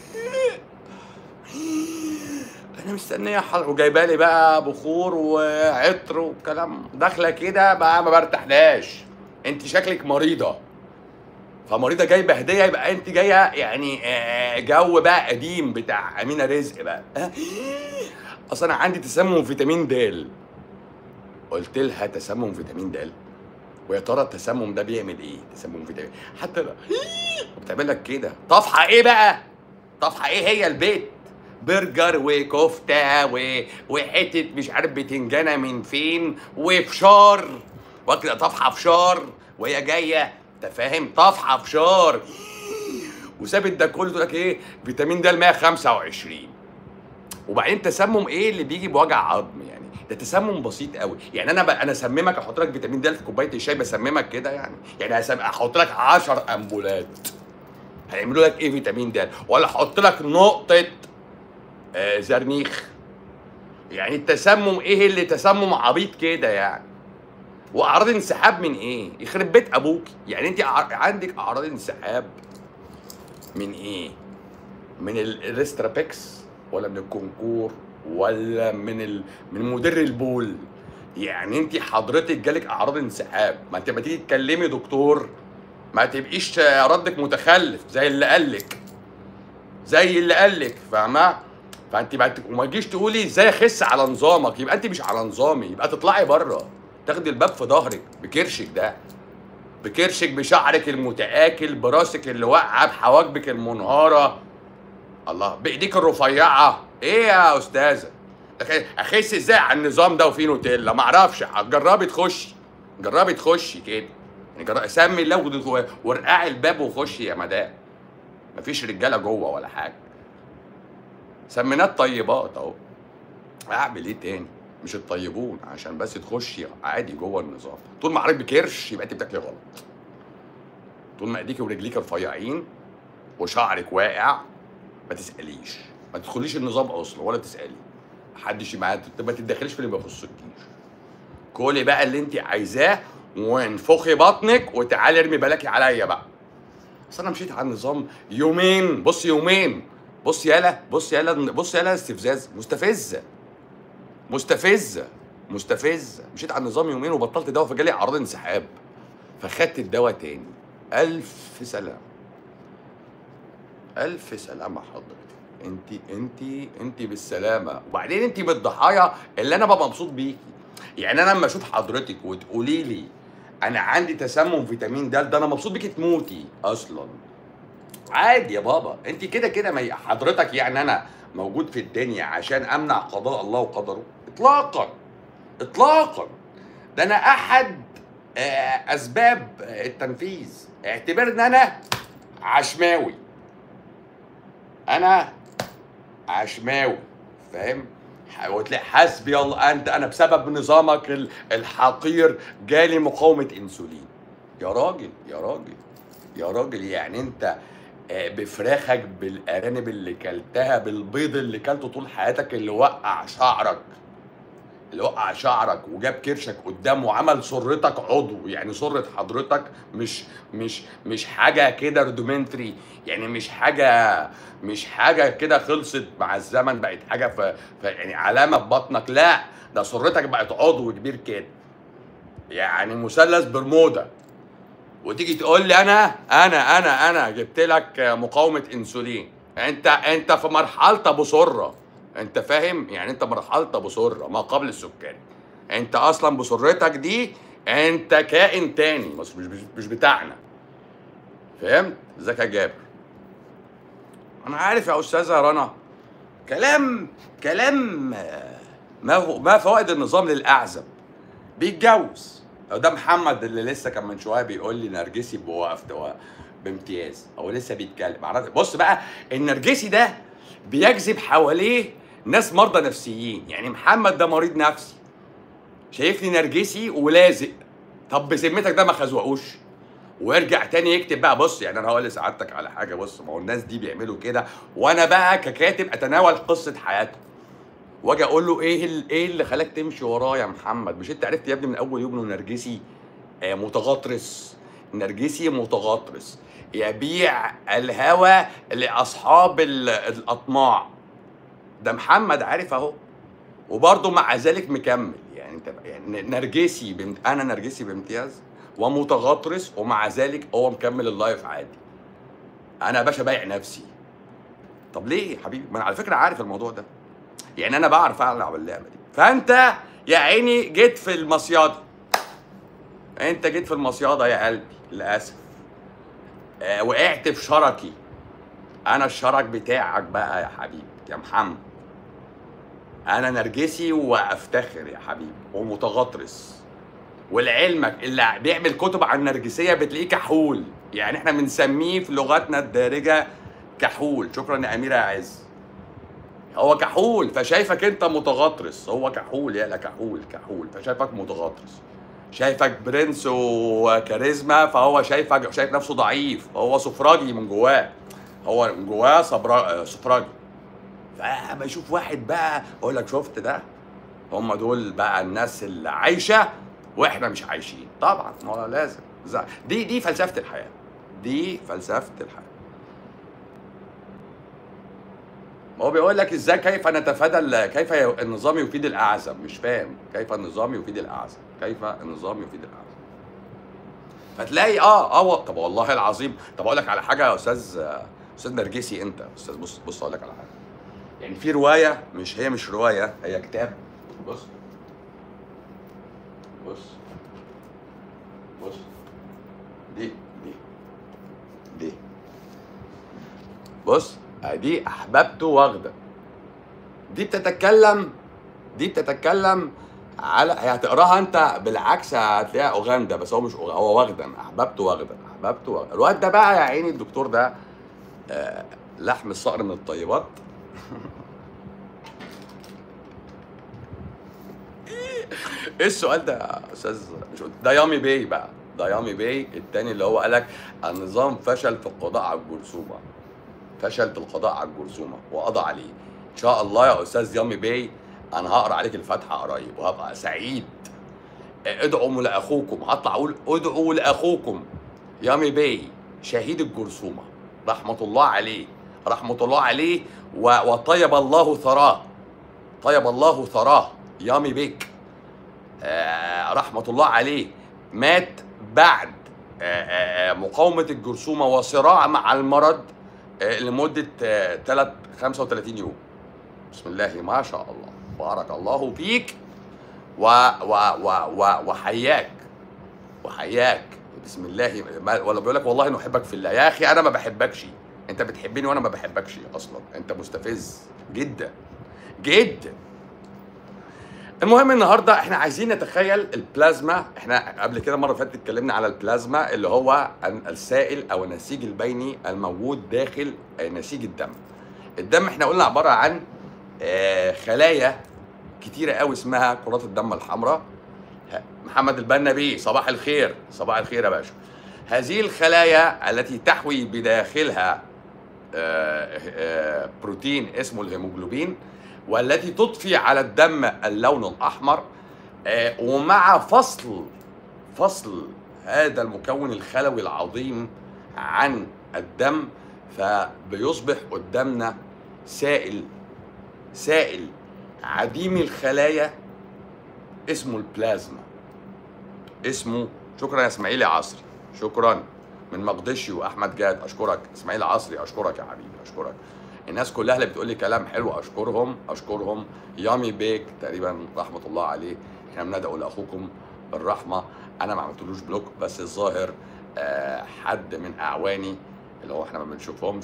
[SPEAKER 1] انا مستنيه حلقه وجايبه لي بقى بخور وعطر وكلام داخله كده بقى ما برتاحلاش انت شكلك مريضه فمريضه جايبه هديه يبقى انت جايه يعني آه، جو بقى قديم بتاع امينه رزق بقى آه، اصل انا عندي تسمم فيتامين د قلت لها تسمم فيتامين د ويا ترى التسمم ده بيعمل ايه تسمم فيتامين حتى لو بتعمل لك كده طفحه ايه بقى طفحه ايه هي البيت برجر وكفته و... وحته مش عارف بتنجانه من فين وفشار واكله طفحه فشار وهي جايه انت فاهم طفحه فشار وسابت ده كله تقول لك ايه فيتامين د 125 وبعدين تسمم ايه اللي بيجي بوجع عظم يعني ده تسمم بسيط قوي يعني انا ب... انا اسممك احط لك فيتامين د في كوبايه الشاي بسممك كده يعني يعني أسم... احط لك 10 امبولات هيعملوا لك ايه فيتامين د ولا احط لك نقطه آه زرنيخ يعني التسمم ايه اللي تسمم عبيط كده يعني واعراض انسحاب من ايه يخرب بيت ابوك يعني انت ع- عندك اعراض انسحاب من ايه من ال- الريسترابيكس ولا من الكونكور ولا من ال... من مدير البول يعني انت حضرتك جالك اعراض انسحاب ما انت ما تيجي تكلمي دكتور ما تبقيش ردك متخلف زي اللي قالك زي اللي قالك فاهمه فانت ما ت- وما تجيش تقولي ازاي اخس على نظامك يبقى انت مش على نظامي يبقى تطلعي بره تاخدي الباب في ظهرك بكرشك ده بكرشك بشعرك المتآكل براسك اللي واقعه بحواجبك المنهاره الله بايديك الرفيعه ايه يا استاذه أخ- اخس ازاي على النظام ده وفيه نوتيلا ما اعرفش جربي تخشي جربي تخشي كده يعني جربي سمي الله ود- وارقعي الباب وخشي يا مدام مفيش رجاله جوه ولا حاجه سمينات طيبات اهو اعمل ايه تاني مش الطيبون عشان بس تخشي عادي جوه النظام طول ما عربي بكرش يبقى انت بتاكلي غلط طول ما ايديك ورجليك رفيعين وشعرك واقع ما تساليش ما تدخليش النظام اصلا ولا تسالي محدش معاك ما تتدخليش في اللي ما يخصكيش كلي بقى اللي انت عايزاه وانفخي بطنك وتعالي ارمي بالك عليا بقى بس انا مشيت على النظام يومين بص يومين بص يالا بص يالا بص يالا استفزاز مستفزه مستفزه مستفزه مشيت على النظام يومين وبطلت دواء فجالي اعراض انسحاب فخدت الدواء تاني الف سلام الف سلامه حضرتك انت انت انت بالسلامه وبعدين انت من الضحايا اللي انا ببقى مبسوط بيكي يعني انا لما اشوف حضرتك وتقولي لي انا عندي تسمم فيتامين د ده انا مبسوط بيكي تموتي اصلا عادي يا بابا انت كده كده ما حضرتك يعني انا موجود في الدنيا عشان امنع قضاء الله وقدره اطلاقا اطلاقا ده انا احد آه، اسباب آه، التنفيذ اعتبر ان انا عشماوي انا عشماوي فاهم ح- وتلاقي حسبي الله انت انا بسبب نظامك ال- الحقير جالي مقاومه انسولين يا راجل يا راجل يا راجل يعني انت آه، بفراخك بالارانب اللي كلتها بالبيض اللي كلته طول حياتك اللي وقع شعرك اللي وقع شعرك وجاب كرشك قدامه وعمل سرتك عضو يعني سرة حضرتك مش مش مش حاجة كده رودومنتري يعني مش حاجة مش حاجة كده خلصت مع الزمن بقت حاجة ف... ف... يعني علامة في بطنك لا ده سرتك بقت عضو كبير كده يعني مثلث برمودا وتيجي تقول لي انا انا انا انا جبت لك مقاومه انسولين انت انت في مرحله ابو سره انت فاهم يعني انت مرحله ابو سره ما قبل السكري انت اصلا بسرتك دي انت كائن تاني مش مش مش بتاعنا فهمت ازيك يا جابر انا عارف يا استاذه رنا كلام كلام آه، ما هو ما فوائد النظام للاعزب بيتجوز ده محمد اللي لسه كان من شويه بيقول لي نرجسي بوقف دواء بامتياز هو لسه بيتكلم عرفت- بص بقى النرجسي ده بيجذب حواليه ناس مرضى نفسيين يعني محمد ده مريض نفسي شايفني نرجسي ولازق طب بذمتك ده ما خزوقوش ويرجع تاني يكتب بقى بص يعني انا هقول لسعادتك على حاجه بص ما هو الناس دي بيعملوا كده وانا بقى ككاتب اتناول قصه حياتهم واجي اقول له ايه ال- ايه اللي خلاك تمشي وراه يا محمد مش انت عرفت يا ابني من اول يوم انه نرجسي آه متغطرس نرجسي متغطرس يبيع الهوى لاصحاب ال- الاطماع ده محمد عارف اهو وبرضه مع ذلك مكمل يعني انت يعني نرجسي بمت... انا نرجسي بامتياز ومتغطرس ومع ذلك هو مكمل اللايف عادي انا يا باشا بايع نفسي طب ليه يا حبيبي ما انا على فكره عارف الموضوع ده يعني انا بعرف العب اللعبه دي فانت يا عيني جيت في المصيده انت جيت في المصيده يا قلبي للاسف آه وقعت في شركي انا الشرك بتاعك بقى يا حبيبي يا محمد انا نرجسي وافتخر يا حبيبي ومتغطرس ولعلمك اللي بيعمل كتب عن النرجسيه بتلاقيه كحول يعني احنا بنسميه في لغتنا الدارجه كحول شكرا يا اميره يا عز هو كحول فشايفك انت متغطرس هو كحول يا كحول كحول فشايفك متغطرس شايفك برنس وكاريزما فهو شايفك شايف نفسه ضعيف هو سفراجي من جواه هو من جواه صبرا- سفراجي فما يشوف واحد بقى اقول لك شفت ده هم دول بقى الناس اللي عايشه واحنا مش عايشين طبعا ما هو لازم ز- دي دي فلسفه الحياه دي فلسفه الحياه ما هو بيقول لك ازاي كيف نتفادى ال- كيف ي- النظام يفيد الاعزب مش فاهم كيف النظام يفيد الاعزب كيف النظام يفيد الاعزب فتلاقي اه اه طب والله العظيم طب اقول لك على حاجه يا استاذ استاذ نرجسي انت استاذ بص بص اقول لك على حاجه يعني في روايه مش هي مش روايه هي كتاب بص بص بص دي دي دي بص دي احببت واخده دي بتتكلم دي بتتكلم على هي هتقراها انت بالعكس هتلاقيها اوغندا بس هو مش أوغ... هو واخدا احببت واخدا احببت واخدا الواد ده بقى يا عيني الدكتور ده آه لحم الصقر من الطيبات ايه السؤال ده يا استاذ مش ده يامي باي بقى ده يامي باي التاني اللي هو قالك النظام فشل في القضاء على الجرثومه فشل في القضاء على الجرثومه وقضى عليه ان شاء الله يا استاذ يامي باي انا هقرا عليك الفاتحه قريب وهبقى سعيد ادعوا لاخوكم هطلع اقول ادعوا لاخوكم يامي باي شهيد الجرثومه رحمه الله عليه رحمه الله عليه و- وطيب الله ثراه طيب الله ثراه يامي بيك آه، رحمة الله عليه مات بعد آه، آه، آه، مقاومة الجرثومة وصراع مع المرض آه، لمدة 3 35 يوم بسم الله ما شاء الله بارك الله فيك و و و و وحياك وحياك بسم الله ما- ولا بيقول لك والله نحبك في الله يا اخي انا ما بحبكش انت بتحبني وانا ما بحبكش اصلا انت مستفز جدا جدا المهم النهارده احنا عايزين نتخيل البلازما احنا قبل كده مره فاتت اتكلمنا على البلازما اللي هو ال- السائل او النسيج البيني الموجود داخل آه، نسيج الدم الدم احنا قلنا عباره عن آه، خلايا كتيره قوي اسمها كرات الدم الحمراء ه- محمد البنا بيه صباح الخير صباح الخير يا باشا هذه الخلايا التي تحوي بداخلها آه، آه، بروتين اسمه الهيموجلوبين والتي تضفي على الدم اللون الاحمر آه، ومع فصل فصل هذا المكون الخلوي العظيم عن الدم فبيصبح قدامنا سائل سائل عديم الخلايا اسمه البلازما اسمه شكرا يا اسماعيل يا عصري شكرا من مقدشي واحمد جاد اشكرك اسماعيل عصري اشكرك يا حبيبي اشكرك الناس كلها اللي بتقول لي كلام حلو اشكرهم اشكرهم يامي بيك تقريبا رحمه الله عليه احنا بندعو لاخوكم بالرحمه انا ما عملتلوش بلوك بس الظاهر آه حد من اعواني اللي هو احنا ما بنشوفهمش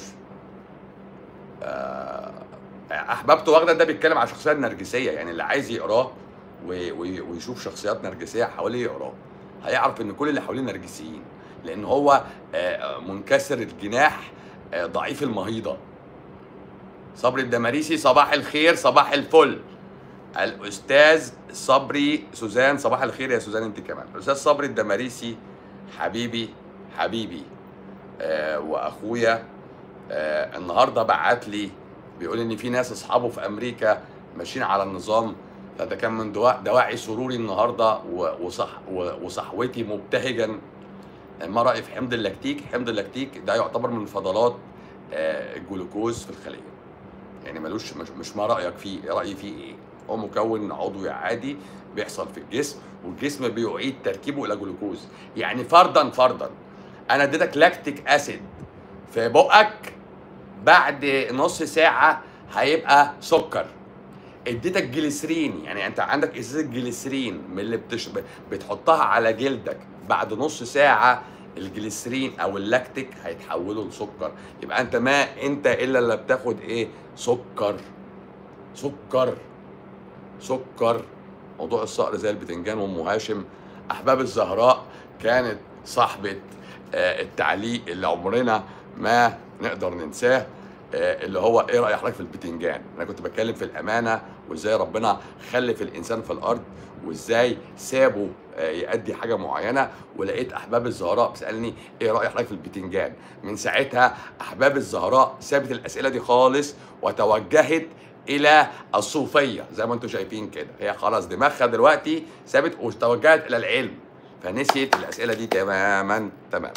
[SPEAKER 1] آه احببت واخده ده بيتكلم عن الشخصيه النرجسيه يعني اللي عايز يقراه و- و- ويشوف شخصيات نرجسيه حواليه يقراه هيعرف ان كل اللي حواليه نرجسيين لان هو آه، منكسر الجناح آه، ضعيف المهيضه صبري الدماريسي صباح الخير صباح الفل الاستاذ صبري سوزان صباح الخير يا سوزان انت كمان الاستاذ صبري الدماريسي حبيبي حبيبي آه واخويا آه النهارده بعت لي بيقول ان في ناس اصحابه في امريكا ماشيين على النظام فده كان من دوا- دواعي سروري النهارده و- وصح و- وصحوتي مبتهجا ما رايي في حمض اللاكتيك حمض اللاكتيك ده يعتبر من فضلات آه، الجلوكوز في الخليه يعني ملوش مش, مش ما رايك فيه رايي فيه ايه هو مكون عضوي عادي بيحصل في الجسم والجسم بيعيد تركيبه الى جلوكوز يعني فرضا فرضا انا اديتك لاكتيك اسيد في بقك بعد نص ساعه هيبقى سكر اديتك جليسرين يعني انت عندك ازازه جليسرين من اللي بتش... بتحطها على جلدك بعد نص ساعه الجليسرين او اللاكتيك هيتحولوا لسكر يبقى انت ما انت الا اللي بتاخد ايه سكر سكر سكر موضوع الصقر زي البتنجان وام هاشم احباب الزهراء كانت صاحبه آه، التعليق اللي عمرنا ما نقدر ننساه آه، اللي هو ايه راي حضرتك في البتنجان انا كنت بتكلم في الامانه وازاي ربنا خلف الانسان في الارض وازاي سابه آه، يأدي حاجه معينه ولقيت احباب الزهراء بتسالني ايه راي حضرتك في البتنجان من ساعتها احباب الزهراء سابت الاسئله دي خالص وتوجهت الى الصوفيه زي ما انتم شايفين كده هي خلاص دماغها دلوقتي سابت وتوجهت الى العلم فنسيت الاسئله دي تماما تماما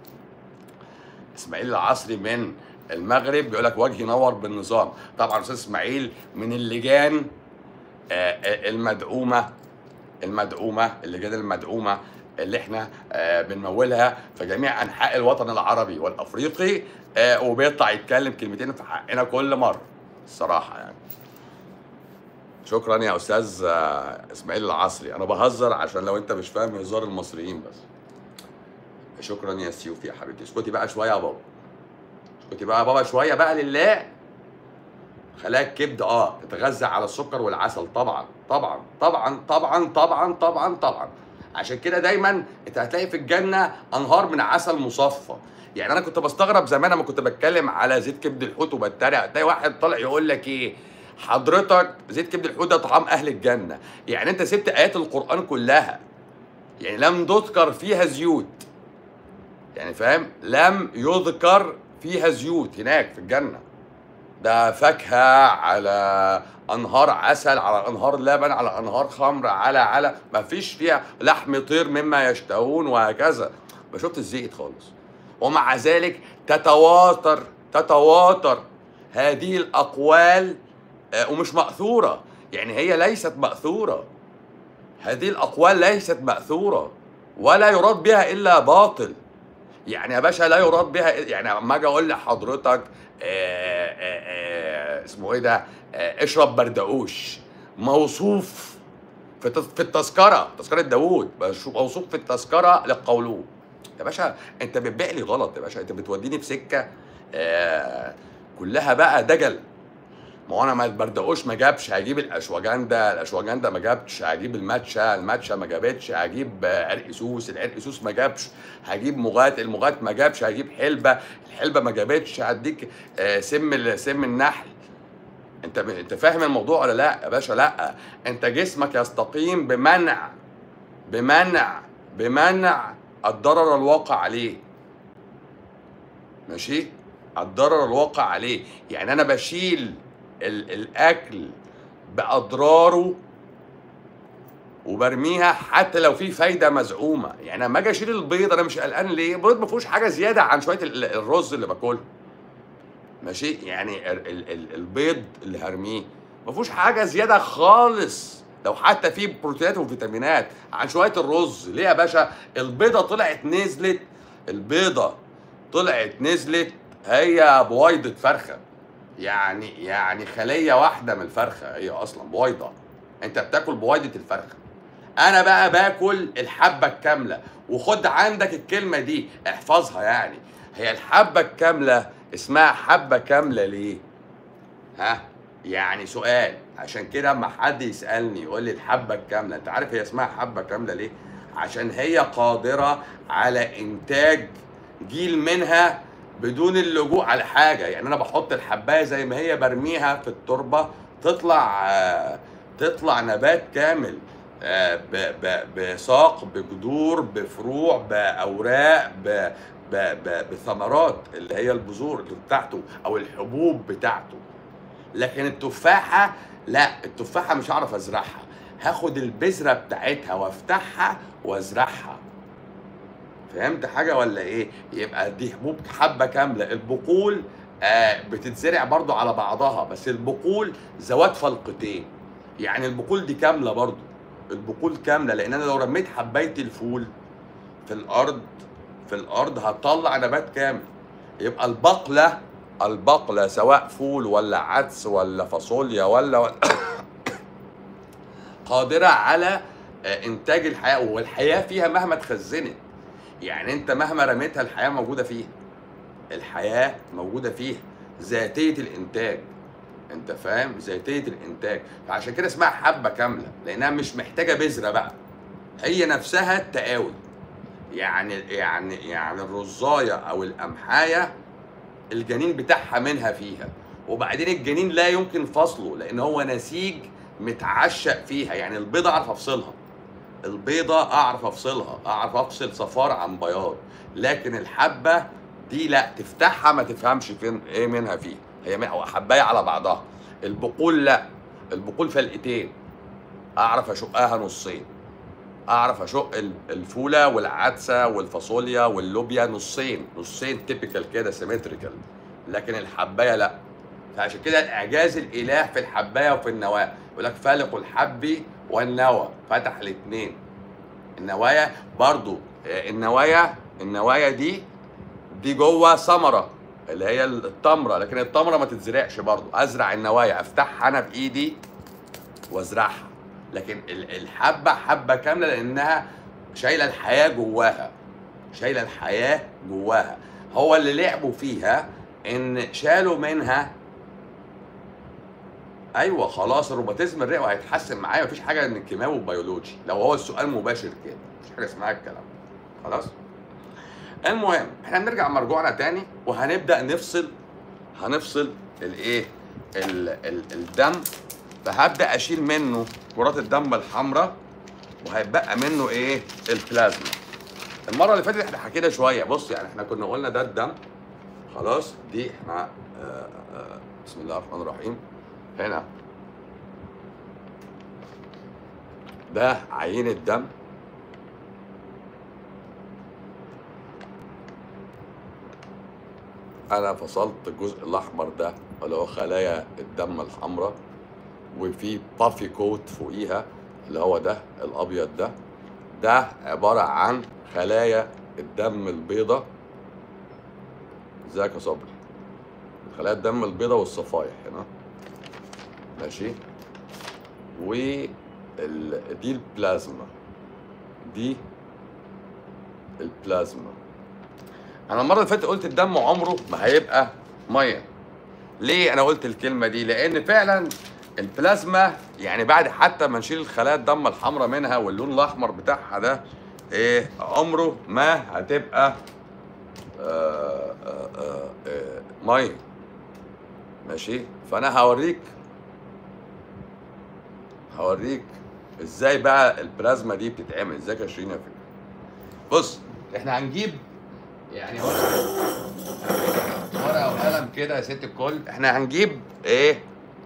[SPEAKER 1] اسماعيل العصري من المغرب بيقول لك وجهي نور بالنظام طبعا استاذ اسماعيل من اللجان آه، آه، المدعومه المدعومه اللجان المدعومه اللي احنا آه، بنمولها في جميع انحاء الوطن العربي والافريقي آه، وبيطلع يتكلم كلمتين في حقنا كل مره الصراحه يعني شكرا يا استاذ آه، اسماعيل العصري انا بهزر عشان لو انت مش فاهم هزار المصريين بس شكرا يا سيوفي يا حبيبتي اسكتي بقى شويه يا بابا اسكتي بقى يا بابا شويه بقى لله خلايا الكبد اه تتغذى على السكر والعسل طبعا طبعا طبعا طبعا طبعا طبعا طبعا عشان كده دايما انت هتلاقي في الجنه انهار من عسل مصفى يعني انا كنت بستغرب زمان لما كنت بتكلم على زيت كبد الحوت وبتريق تلاقي واحد طالع يقول لك ايه حضرتك زيت كبد الحوت ده طعام اهل الجنه يعني انت سبت ايات القران كلها يعني لم تذكر فيها زيوت يعني فاهم لم يذكر فيها زيوت هناك في الجنه ده فاكهه على انهار عسل على انهار لبن على انهار خمر على على ما فيش فيها لحم طير مما يشتهون وهكذا ما شفت الزيت خالص ومع ذلك تتواتر تتواتر هذه الاقوال آه، ومش ماثوره يعني هي ليست ماثوره هذه الاقوال ليست ماثوره ولا يراد بها الا باطل يعني يا باشا لا يراد بها يعني اما اجي اقول لحضرتك آه، آه، آه، اسمه ايه ده آه، اشرب بردقوش موصوف في التز- في التذكره تذكره داوود مش- موصوف في التذكره للقولون يا باشا انت بتبيع لي غلط يا باشا انت بتوديني في سكه آه، كلها بقى دجل ما هو انا ما البردقوش ما جابش هجيب الاشواجندا الاشواجندا ما جابش هجيب الماتشا الماتشا ما جابتش هجيب آه، عرق سوس العرق سوس ما جابش هجيب مغات المغات ما جابش هجيب حلبه الحلبه ما جابتش هديك آه، سم ال- سم النحل انت انت فاهم الموضوع ولا لا يا باشا لا انت جسمك يستقيم بمنع بمنع بمنع الضرر الواقع عليه ماشي الضرر الواقع عليه يعني انا بشيل ال- الاكل باضراره وبرميها حتى لو في فايده مزعومه يعني لما اجي اشيل البيض انا مش قلقان ليه البيض ما فيهوش حاجه زياده عن شويه ال- الرز اللي باكله ماشي يعني ال- ال- ال- البيض اللي هرميه ما فيهوش حاجه زياده خالص لو حتى فيه بروتينات وفيتامينات عن شويه الرز ليه يا باشا البيضه طلعت نزلت البيضه طلعت نزلت هي بويضه فرخه يعني يعني خليه واحده من الفرخه هي اصلا بويضه انت بتاكل بويضه الفرخه انا بقى باكل الحبه الكامله وخد عندك الكلمه دي احفظها يعني هي الحبه الكامله اسمها حبه كامله ليه ها يعني سؤال عشان كده اما حد يسالني يقول لي الحبه الكامله انت عارف هي اسمها حبه كامله ليه عشان هي قادره على انتاج جيل منها بدون اللجوء على حاجه يعني انا بحط الحبايه زي ما هي برميها في التربه تطلع آه، تطلع نبات كامل آه، ب- ب- بساق بجذور بفروع باوراق ب- ب- ب- بثمرات اللي هي البذور اللي بتاعته او الحبوب بتاعته لكن التفاحه لا التفاحه مش هعرف ازرعها هاخد البذره بتاعتها وافتحها وازرعها فهمت حاجه ولا ايه يبقى دي حبوب حبه كامله البقول آه بتتزرع برضو على بعضها بس البقول ذوات فلقتين يعني البقول دي كامله برضو البقول كامله لان انا لو رميت حبايه الفول في الارض في الارض هتطلع نبات كامل يبقى البقله البقله سواء فول ولا عدس ولا فاصوليا ولا, ولا قادره على آه، انتاج الحياه والحياه فيها مهما اتخزنت يعني انت مهما رميتها الحياه موجوده فيها الحياه موجوده فيها ذاتيه الانتاج انت فاهم ذاتيه الانتاج فعشان كده اسمها حبه كامله لانها مش محتاجه بذره بقى هي نفسها التقاوي يعني يعني يعني الرزايه او القمحايه الجنين بتاعها منها فيها وبعدين الجنين لا يمكن فصله لان هو نسيج متعشق فيها يعني البيضه اعرف افصلها البيضه اعرف افصلها اعرف افصل صفار عن بياض لكن الحبه دي لا تفتحها ما تفهمش فين ايه منها فيه هي من- او حبايه على بعضها البقول لا البقول فلقتين اعرف اشقها نصين اعرف اشق ال- الفوله والعدسه والفاصوليا واللوبيا نصين نصين تيبيكال كده سيمتريكال لكن الحبايه لا فعشان كده الاعجاز الاله في الحبايه وفي النواه يقول لك فالق الحب والنوى فتح الاثنين النوايا برضو آه، النوايا النوايا دي دي جوه ثمره اللي هي التمره لكن التمره ما تتزرعش برضو ازرع النوايا افتحها انا بايدي وازرعها لكن ال- الحبه حبه كامله لانها شايله الحياه جواها شايله الحياه جواها هو اللي لعبوا فيها ان شالوا منها ايوه خلاص الروماتيزم الرئوي هيتحسن معايا مفيش حاجه ان كيماوي وبيولوجي لو هو السؤال مباشر كده مفيش حاجه اسمها الكلام خلاص المهم احنا بنرجع مرجوعنا تاني وهنبدا نفصل هنفصل الايه ال- ال- الدم فهبدا اشيل منه كرات الدم الحمراء وهيبقى منه ايه البلازما المره اللي فاتت احنا حكينا شويه بص يعني احنا كنا قلنا ده الدم خلاص دي احنا آه آه بسم الله الرحمن الرحيم هنا ده عينة دم انا فصلت الجزء الاحمر ده اللي هو خلايا الدم الحمراء وفي بافي كوت فوقيها اللي هو ده الابيض ده ده عباره عن خلايا الدم البيضاء ازيك يا صبري خلايا الدم البيضاء والصفائح هنا ماشي و ال... دي البلازما دي البلازما انا المره اللي فاتت قلت الدم عمره ما هيبقى ميه ليه انا قلت الكلمه دي لان فعلا البلازما يعني بعد حتى ما نشيل الخلايا الدم الحمراء منها واللون الاحمر بتاعها ده ايه عمره ما هتبقى آه آه آه آه ميه ماشي فانا هوريك هوريك ازاي بقى البلازما دي بتتعمل ازاي يا شيرين يا فكرة بص احنا هنجيب يعني ورقه ورقه وقلم كده يا ست الكل احنا هنجيب ايه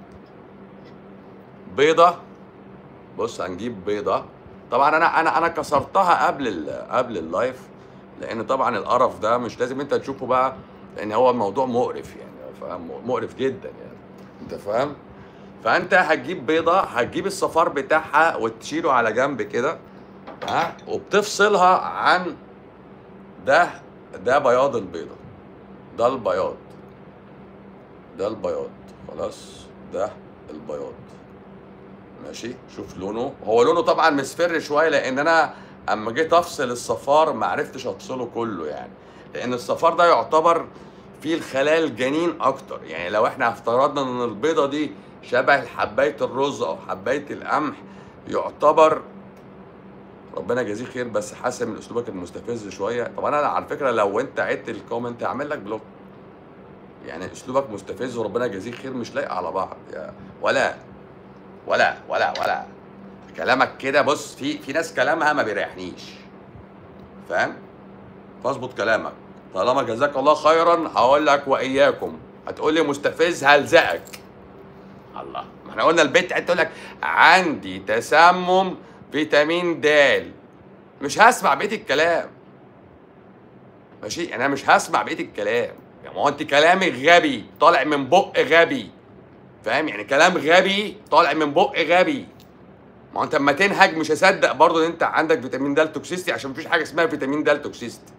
[SPEAKER 1] بيضه بص هنجيب بيضه طبعا انا انا انا كسرتها قبل ال قبل اللايف لان طبعا القرف ده مش لازم انت تشوفه بقى لان هو الموضوع مقرف يعني فاهم مقرف جدا يعني انت فاهم فانت هتجيب بيضه هتجيب الصفار بتاعها وتشيله على جنب كده ها وبتفصلها عن ده ده بياض البيضه ده البياض ده البياض خلاص ده البياض ماشي شوف لونه هو لونه طبعا مصفر شويه لان انا اما جيت افصل الصفار ما عرفتش افصله كله يعني لان الصفار ده يعتبر فيه الخلايا الجنين اكتر يعني لو احنا افترضنا ان البيضه دي شبه حبايه الرز او حبايه القمح يعتبر ربنا يجازيه خير بس حاسس من اسلوبك المستفز شويه طب انا على فكره لو انت عدت الكومنت هعمل لك بلوك يعني اسلوبك مستفز وربنا يجازيه خير مش لايق على بعض يا ولا ولا ولا ولا كلامك كده بص في في ناس كلامها ما بيريحنيش فاهم فاظبط كلامك طالما جزاك الله خيرا هقول لك واياكم هتقول لي مستفز هلزقك الله ما احنا قلنا البيت تقول لك عندي تسمم فيتامين د مش هسمع بقيه الكلام ماشي انا مش هسمع بقيه الكلام يعني ما هو انت كلامك غبي طالع من بق غبي فاهم يعني كلام غبي طالع من بق غبي ما هو انت اما تنهج مش هصدق برضه ان انت عندك فيتامين د توكسيستي عشان مفيش حاجه اسمها فيتامين د توكسيستي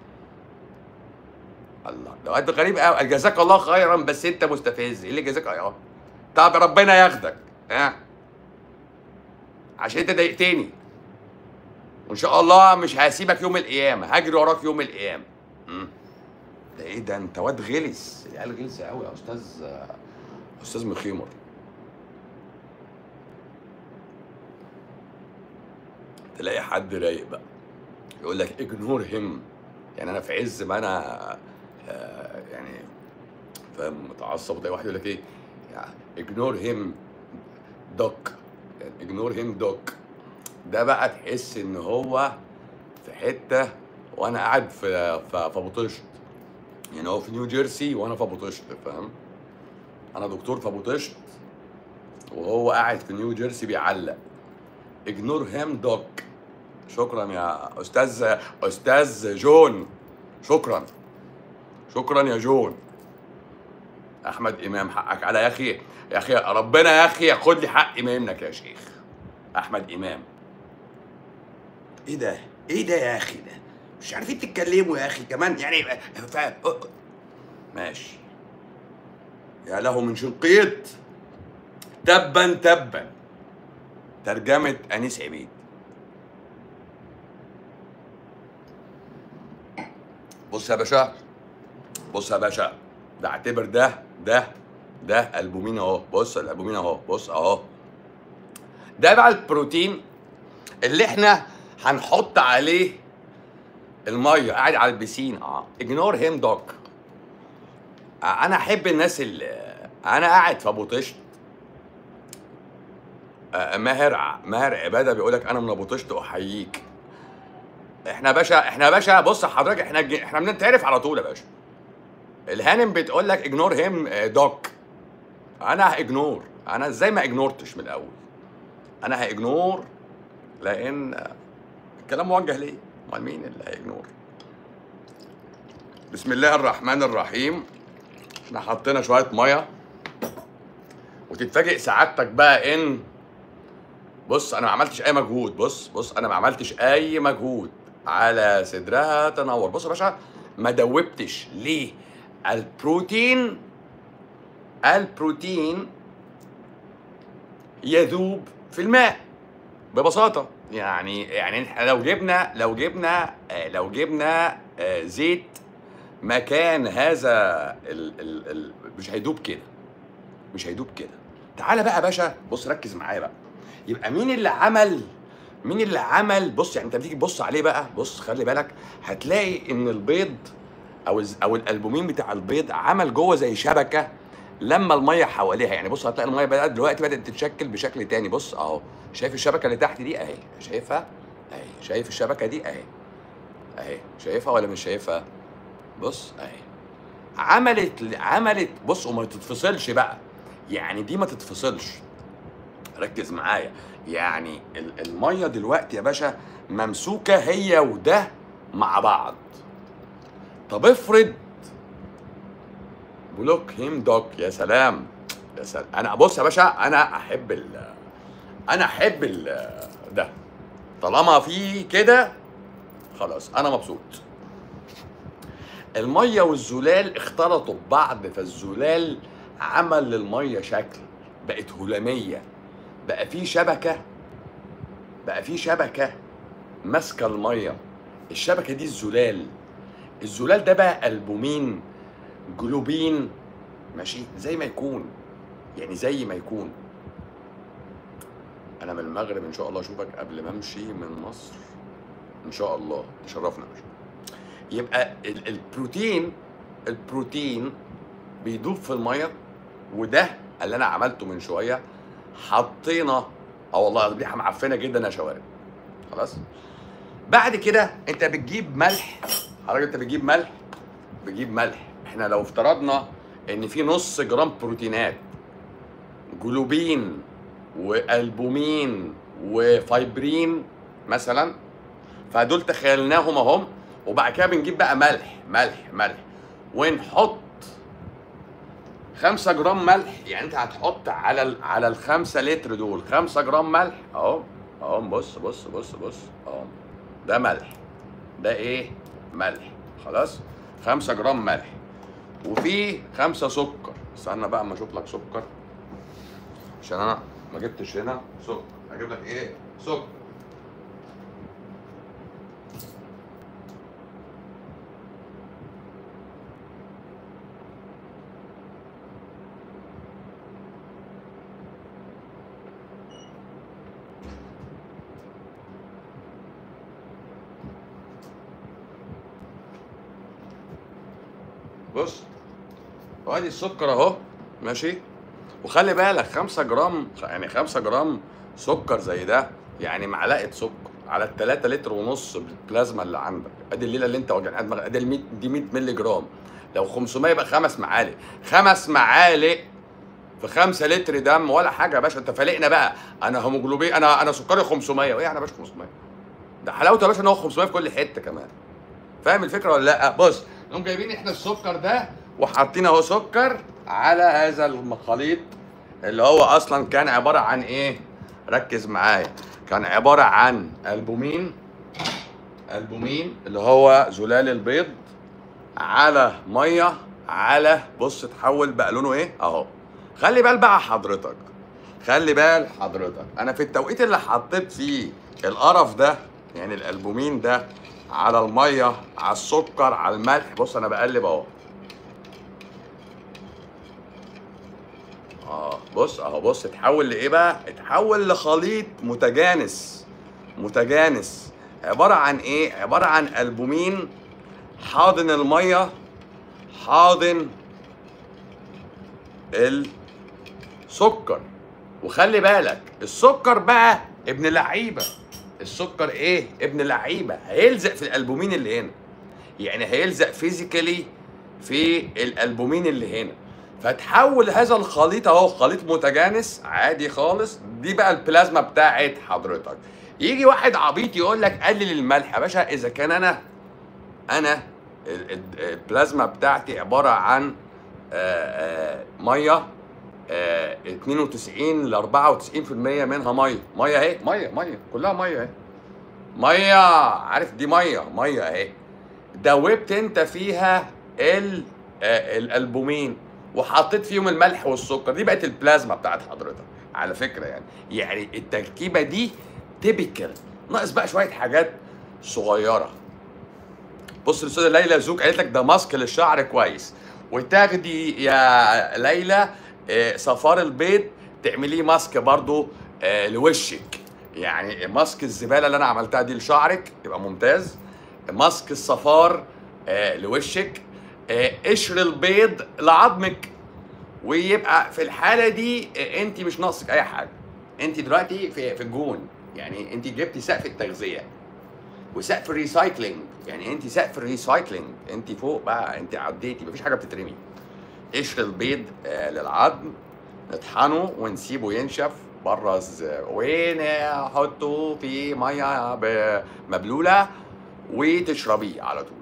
[SPEAKER 1] الله ده وقت غريب قوي جزاك الله خيرا بس انت مستفز ايه اللي جزاك اه طب ربنا ياخدك ها عشان انت ضايقتني وان شاء الله مش هسيبك يوم القيامه هجري وراك يوم القيامه مم. ده ايه ده انت واد غلس العيال غلسه قوي يا استاذ استاذ مخيمر تلاقي حد رايق بقى يقول لك اجنور هيم يعني انا في عز ما انا آه، يعني فاهم متعصب وتلاقي واحد يقول لك ايه اجنور هيم دوك يعني اجنور هيم دوك ده بقى تحس ان هو في حته وانا قاعد في في في ابو طشت يعني هو في نيو جيرسي وانا في ابو طشت فاهم انا دكتور في ابو طشت وهو قاعد في نيو جيرسي بيعلق اجنور هيم دوك شكرا يا استاذ استاذ جون شكرا شكرا يا جون احمد امام حقك على يا اخي يا اخي ربنا يا اخي ياخد لي حقي منك يا شيخ احمد امام ايه ده ايه ده يا اخي ده مش عارفين تتكلموا يا اخي كمان يعني ف... ماشي يا له من شنقيط تبا تبا ترجمة أنيس عبيد بص يا باشا بص يا باشا ده اعتبر ده ده ده البومين اهو بص الالبومين اهو بص اهو ده بقى البروتين اللي احنا هنحط عليه الميه قاعد على البسين اه اجنور هيم دوك انا احب الناس اللي انا قاعد في ابو طشت آه، ماهر ع- ماهر عباده بيقول لك انا من ابو طشت احييك احنا يا باشا احنا يا باشا بص حضرتك احنا ج- احنا بنتعرف على طول يا باشا الهانم بتقول لك اجنور هيم دوك انا هاجنور انا ازاي ما اجنورتش من الاول انا هاجنور لان الكلام موجه ليه امال مين اللي هيجنور بسم الله الرحمن الرحيم احنا حطينا شويه ميه وتتفاجئ سعادتك بقى ان بص انا ما عملتش اي مجهود بص بص انا ما عملتش اي مجهود على صدرها تنور بص يا باشا ما دوبتش ليه البروتين البروتين يذوب في الماء ببساطه يعني يعني إحنا لو جبنا لو جبنا آه، لو جبنا آه، زيت مكان هذا ال ال ال مش هيدوب كده مش هيدوب كده تعالى بقى يا باشا بص ركز معايا بقى يبقى مين اللي عمل مين اللي عمل بص يعني انت بتيجي تبص عليه بقى بص خلي بالك هتلاقي ان البيض او الز- او الالبومين بتاع البيض عمل جوه زي شبكه لما الميه حواليها يعني بص هتلاقي الميه بدات دلوقتي بدات تتشكل بشكل تاني بص اهو شايف الشبكه اللي تحت دي اهي شايفها اهي شايف الشبكه دي اهي اهي شايفها ولا مش شايفها بص اهي عملت عملت بص وما تتفصلش بقى يعني دي ما تتفصلش ركز معايا يعني ال- الميه دلوقتي يا باشا ممسوكه هي وده مع بعض طب افرض بلوك هيم دوك يا سلام يا سلام انا بص يا باشا انا احب ال انا احب ال ده طالما في كده خلاص انا مبسوط الميه والزلال اختلطوا ببعض فالزلال عمل للميه شكل بقت هلاميه بقى في شبكه بقى في شبكه ماسكه الميه الشبكه دي الزلال الزلال ده بقى البومين جلوبين ماشي زي ما يكون يعني زي ما يكون انا من المغرب ان شاء الله اشوفك قبل ما امشي من مصر ان شاء الله تشرفنا يا باشا يبقى ال- البروتين البروتين بيدوب في الميه وده اللي انا عملته من شويه حطينا اه والله الريحه معفنه جدا يا شوارب خلاص بعد كده انت بتجيب ملح حضرتك انت بتجيب ملح بتجيب ملح احنا لو افترضنا ان في نص جرام بروتينات جلوبين والبومين وفايبرين مثلا فدول تخيلناهم اهم وبعد كده بنجيب بقى ملح ملح ملح ونحط خمسة جرام ملح يعني انت هتحط على ال... على الخمسة لتر دول خمسة جرام ملح اهو اهو بص بص بص بص اهو ده ملح ده ايه ملح خلاص خمسة جرام ملح وفي خمسة سكر استنى بقى اما اشوف لك سكر عشان انا ما جبتش هنا سكر هجيب لك ايه سكر بص وادي السكر اهو ماشي وخلي بالك 5 جرام يعني 5 جرام سكر زي ده يعني معلقه سكر على ال 3 لتر ونص بالبلازما اللي عندك ادي الليله اللي انت وجعان دماغك ادي ال 100 دي 100 مللي جرام لو 500 يبقى خمس معالق خمس معالق في 5 لتر دم ولا حاجه يا باشا انت فالقنا بقى انا هيموجلوبين انا انا سكري 500 وايه يعني يا باشا 500 ده حلاوته يا باشا ان هو 500 في كل حته كمان فاهم الفكره ولا لا بص نقوم جايبين احنا السكر ده وحاطين اهو سكر على هذا الخليط اللي هو اصلا كان عباره عن ايه ركز معايا كان عباره عن البومين البومين اللي هو زلال البيض على ميه على بص اتحول بقى لونه ايه اهو خلي بال بقى حضرتك خلي بال حضرتك انا في التوقيت اللي حطيت فيه القرف ده يعني الالبومين ده على الميه على السكر على الملح بص انا بقلب اهو اه بص اهو بص اتحول لايه بقى اتحول لخليط متجانس متجانس عباره عن ايه عباره عن البومين حاضن الميه حاضن السكر وخلي بالك السكر بقى ابن لعيبه السكر ايه ابن لعيبه هيلزق في الالبومين اللي هنا يعني هيلزق فيزيكالي في الالبومين اللي هنا فتحول هذا الخليط اهو خليط متجانس عادي خالص دي بقى البلازما بتاعت حضرتك يجي واحد عبيط يقول لك قلل الملح يا باشا اذا كان انا انا ال- ال- البلازما بتاعتي عباره عن آه، آه، ميه آه، 92 ل 94% منها ميه ميه اهي ميه ميه كلها ميه اهي ميه عارف دي ميه ميه اهي دوبت انت فيها ال آه، الالبومين وحطيت فيهم الملح والسكر دي بقت البلازما بتاعت حضرتك على فكره يعني يعني التركيبه دي تيبيكال ناقص بقى شويه حاجات صغيره بص الاستاذه ليلى زوك قالت لك ده ماسك للشعر كويس وتاخدي يا ليلى آه، صفار البيض تعمليه ماسك برضو آه، لوشك يعني ماسك الزباله اللي انا عملتها دي لشعرك يبقى ممتاز ماسك الصفار آه، لوشك آه، قشر البيض لعظمك ويبقى في الحاله دي آه، انت مش ناقصك اي حاجه انت دلوقتي في في الجون يعني انت جبتي سقف التغذيه وسقف الريسايكلينج يعني انت سقف الريسايكلينج انت فوق بقى انت عديتي مفيش حاجه بتترمي قشر البيض آه للعظم نطحنه ونسيبه ينشف بره الز- ونحطه في ميه ب- مبلوله وتشربيه على طول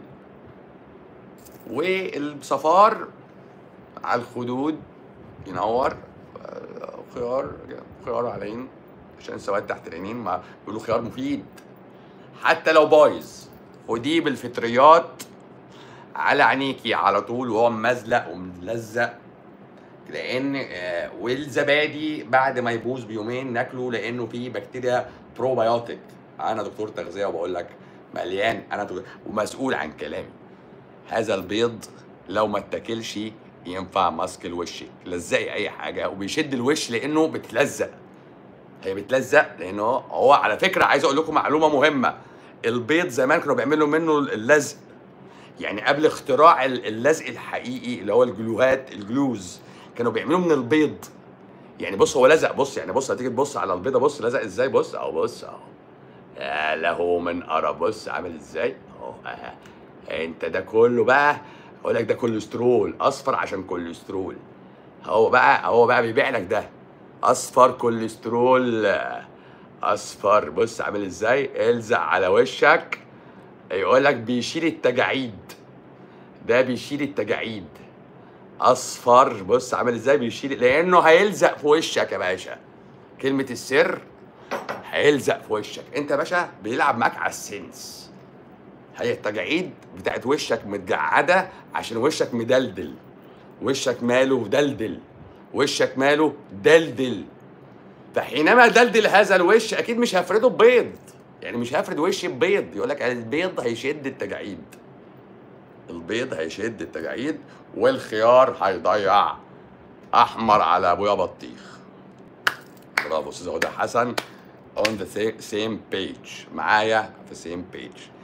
[SPEAKER 1] والصفار على الخدود ينور آه، خيار خيار على العين عشان سواد تحت العينين ما بيقولوا خيار مفيد حتى لو بايظ خديه بالفطريات على عينيكي على طول وهو ممزلق وملزق لان آه، والزبادي بعد ما يبوظ بيومين ناكله لانه فيه بكتيريا بروبيوتيك انا دكتور تغذيه وبقول لك مليان انا دكتور ومسؤول عن كلامي هذا البيض لو ما اتاكلش ينفع ماسك لوشك لزقي اي حاجه وبيشد الوش لانه بتلزق هي بتلزق لانه هو على فكره عايز اقول لكم معلومه مهمه البيض زمان كانوا بيعملوا منه اللزق يعني قبل اختراع ال- اللزق الحقيقي اللي هو الجلوهات الجلوز كانوا بيعملوا من البيض يعني بص هو لزق بص يعني بص هتيجي تبص على البيضه بص لزق ازاي بص اهو بص اهو يا له من قرف بص عامل ازاي اهو آه. انت ده كله بقى اقول لك ده كوليسترول اصفر عشان كوليسترول هو بقى هو بقى بيبيع لك ده اصفر كوليسترول اصفر بص عامل ازاي الزق على وشك يقول لك بيشيل التجاعيد ده بيشيل التجاعيد اصفر بص عامل ازاي بيشيل لانه هيلزق في وشك يا باشا كلمه السر هيلزق في وشك انت يا باشا بيلعب معاك على السنس هي التجاعيد بتاعت وشك متجعده عشان وشك مدلدل وشك ماله دلدل وشك ماله دلدل فحينما دلدل هذا الوش اكيد مش هفرده ببيض يعني مش هفرد وشي ببيض يقول لك البيض هيشد التجاعيد البيض هيشد التجاعيد والخيار هيضيع احمر على ابويا بطيخ برافو استاذ هدى حسن on the sa- same page معايا في same page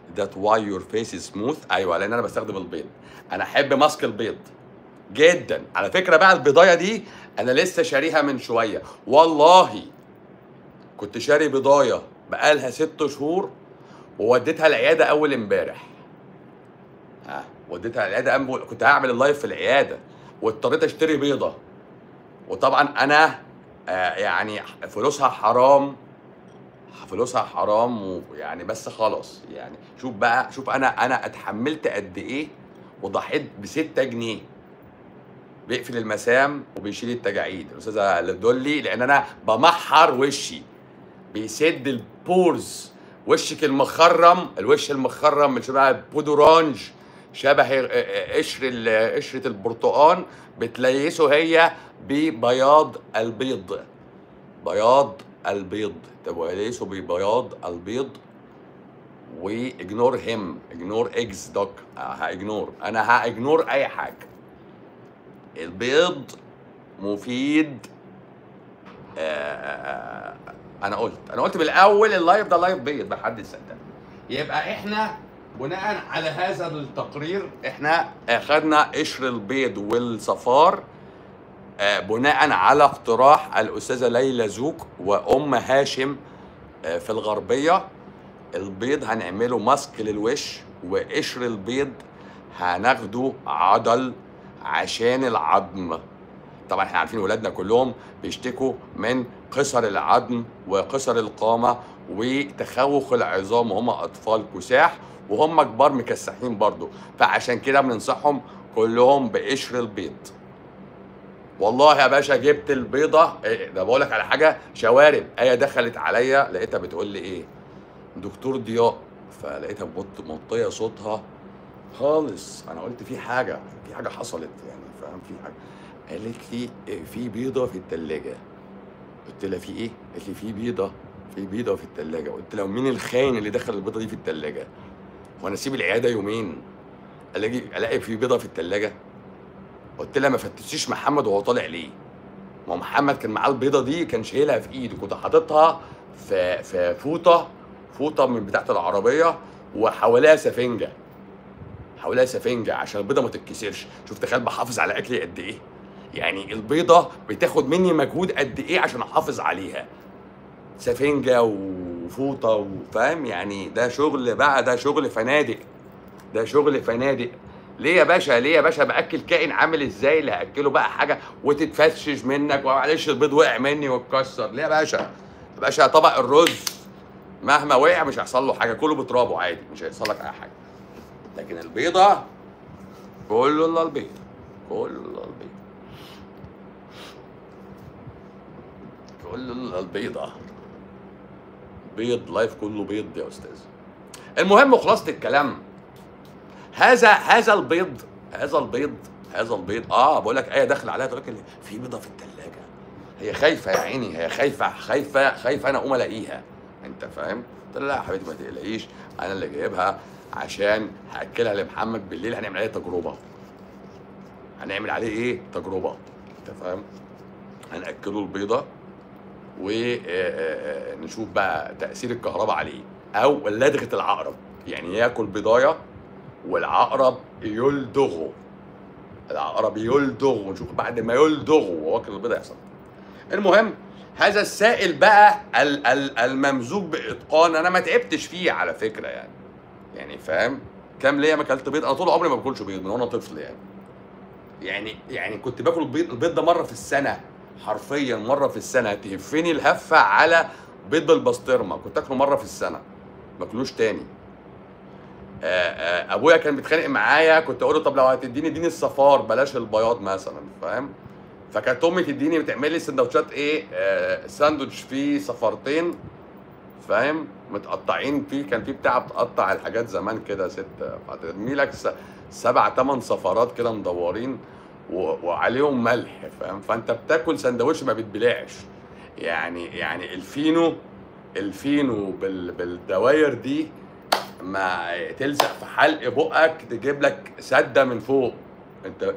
[SPEAKER 1] that why your face is smooth ايوه لان انا بستخدم البيض انا احب ماسك البيض جدا على فكره بقى البضايه دي انا لسه شاريها من شويه والله كنت شاري بضايه بقالها ست شهور ووديتها العياده اول امبارح ها وديتها العياده أم... كنت هعمل اللايف في العياده واضطريت اشتري بيضه وطبعا انا آه يعني فلوسها حرام فلوسها حرام ويعني بس خلاص يعني شوف بقى شوف انا انا اتحملت قد ايه وضحيت ب 6 جنيه بيقفل المسام وبيشيل التجاعيد الاستاذه لدولي لان انا بمحر وشي بيسد البورز وشك المخرم الوش المخرم اللي شبه بودورانج شبه قشر ال- قشره البرتقال بتليسه هي ببياض البيض بياض البيض تليسه ببياض البيض واجنور هيم اجنور اكس دوك هاجنور انا هاجنور اي حاجه البيض مفيد آه، انا قلت انا قلت بالاول اللايف ده لايف بيض محدش صدقني يبقى احنا بناء على هذا التقرير احنا اخذنا قشر البيض والصفار آه، بناء على اقتراح الاستاذه ليلى زوك وام هاشم آه، في الغربيه البيض هنعمله ماسك للوش وقشر البيض هناخده عضل عشان العظم طبعا احنا عارفين ولادنا كلهم بيشتكوا من قصر العظم وقصر القامه وتخوخ العظام وهم اطفال كساح وهم كبار مكسحين برضو فعشان كده بننصحهم كلهم بقشر البيض والله يا باشا جبت البيضه إيه ده بقول لك على حاجه شوارب ايه دخلت عليا لقيتها بتقول لي ايه دكتور ضياء فلقيتها بمط- موطيه صوتها خالص انا قلت في حاجه في حاجه حصلت يعني فاهم في حاجه قالت لي إيه، في بيضه في الثلاجه قلت لها في ايه قالت لي في بيضه في بيضه في الثلاجه قلت لها مين الخاين اللي دخل البيضه دي في الثلاجه وانا اسيب العياده يومين الاقي الاقي في بيضه في الثلاجه قلت لها ما فتشيش محمد وهو طالع ليه ما هو محمد كان معاه البيضه دي كان شايلها في ايده كنت حاططها في في فوطه فوطه من بتاعه العربيه وحواليها سفنجه حواليها سفنجه عشان البيضه ما تتكسرش شوف تخيل بحافظ على اكلي قد ايه يعني البيضه بتاخد مني مجهود قد ايه عشان احافظ عليها سفنجه وفوطه وفاهم يعني ده شغل بقى ده شغل فنادق ده شغل فنادق ليه يا باشا ليه يا باشا باكل كائن عامل ازاي اللي هاكله بقى حاجه وتتفشش منك ومعلش البيض وقع مني واتكسر ليه يا باشا يا باشا طبق الرز مهما وقع مش هيحصل له حاجه كله بترابه عادي مش هيحصل لك اي حاجه لكن البيضه كله الا البيض كله الا البيض كله الا البيضه بيض لايف كله بيض يا استاذ المهم خلاصه الكلام هذا هذا البيض هذا البيض هذا البيض اه بقول لك ايه داخل عليها تقول لك في بيضه في الثلاجه هي خايفه يا عيني هي خايفه خايفه خايفه انا اقوم الاقيها انت فاهم؟ قلت لها لا يا حبيبتي ما تقلقيش انا اللي جايبها عشان هاكلها لمحمد بالليل هنعمل عليه تجربه هنعمل عليه ايه؟ تجربه انت فاهم؟ هناكله البيضه ونشوف بقى تاثير الكهرباء عليه او لدغه العقرب يعني ياكل بضايه والعقرب يلدغه العقرب يلدغ ونشوف بعد ما يلدغه وهو واكل البيضه يحصل المهم هذا السائل بقى ال- ال- الممزوج باتقان انا ما تعبتش فيه على فكره يعني يعني فاهم كام ليا ما اكلت بيض انا طول عمري ما باكلش بيض من وانا طفل يعني يعني يعني كنت باكل البيض البيض ده مره في السنه حرفيا مره في السنه تهفني الهفه على بيض بالبسطرمه كنت اكله مره في السنه ما اكلوش تاني آه، آه، ابويا كان بيتخانق معايا كنت اقول له طب لو هتديني اديني الصفار بلاش البياض مثلا فاهم فكانت امي تديني بتعمل لي سندوتشات ايه آه ساندوتش فيه صفارتين فاهم متقطعين فيه كان في بتاع بتقطع الحاجات زمان كده ست هترمي لك س- سبع ثمان صفارات كده مدورين و- وعليهم ملح فاهم فانت بتاكل سندوتش ما بيتبلعش يعني يعني الفينو الفينو بال بالدواير دي ما تلزق في حلق بقك تجيب لك سده من فوق انت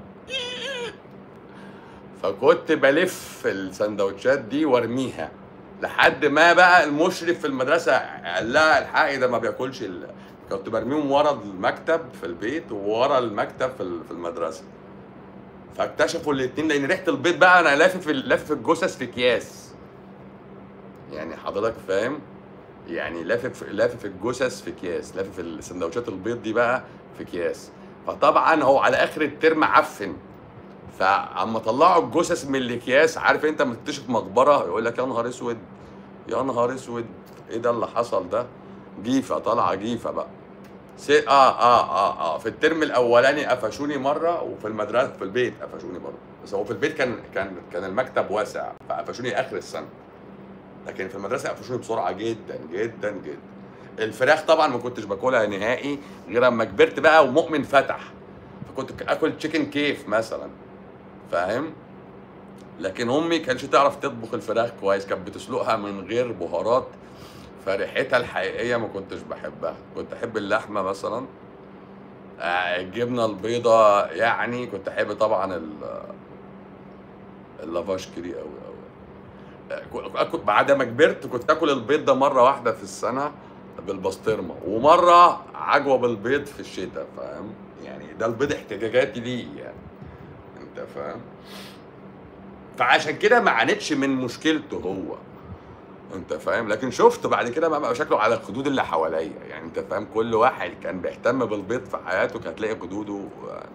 [SPEAKER 1] فكنت بلف السندوتشات دي وارميها لحد ما بقى المشرف في المدرسه قال لها الحقي ده ما بياكلش ال... كنت برميهم ورا المكتب في البيت وورا المكتب في ال- في المدرسه فاكتشفوا الاثنين لان ريحه البيض بقى انا لافف ال- لافف الجثث في اكياس يعني حضرتك فاهم يعني لافف لافف الجثث في اكياس لافف السندوتشات البيض دي بقى في اكياس فطبعا هو على اخر الترم عفن فاما طلعوا الجثث من الاكياس عارف انت لما تكتشف مقبره يقول لك يا نهار اسود يا نهار اسود ايه ده اللي حصل ده جيفه طالعه جيفه بقى سي... اه اه اه اه في الترم الاولاني قفشوني مره وفي المدرسه في البيت قفشوني برضه بس هو في البيت كان كان كان المكتب واسع فقفشوني اخر السنه لكن في المدرسه قفشوني بسرعه جدا جدا جدا الفراخ طبعا ما كنتش باكلها نهائي غير اما كبرت بقى ومؤمن فتح فكنت اكل تشيكن كيف مثلا فاهم لكن امي كانتش تعرف تطبخ الفراخ كويس كانت بتسلقها من غير بهارات فريحتها الحقيقيه ما كنتش بحبها كنت احب اللحمه مثلا آه، الجبنه البيضاء يعني كنت احب طبعا ال- اللافاشكري قوي قوي أكل بعد ما كبرت كنت اكل البيض ده مره واحده في السنه بالبسطرمه ومره عجوه بالبيض في الشتاء فاهم يعني ده البيض احتجاجاتي ليه يعني انت فاهم فعشان كده ما عانتش من مشكلته هو انت فاهم لكن شفت بعد كده بقى شكله على الخدود اللي حواليا يعني انت فاهم كل واحد كان بيهتم بالبيض في حياته كان هتلاقي خدوده يعني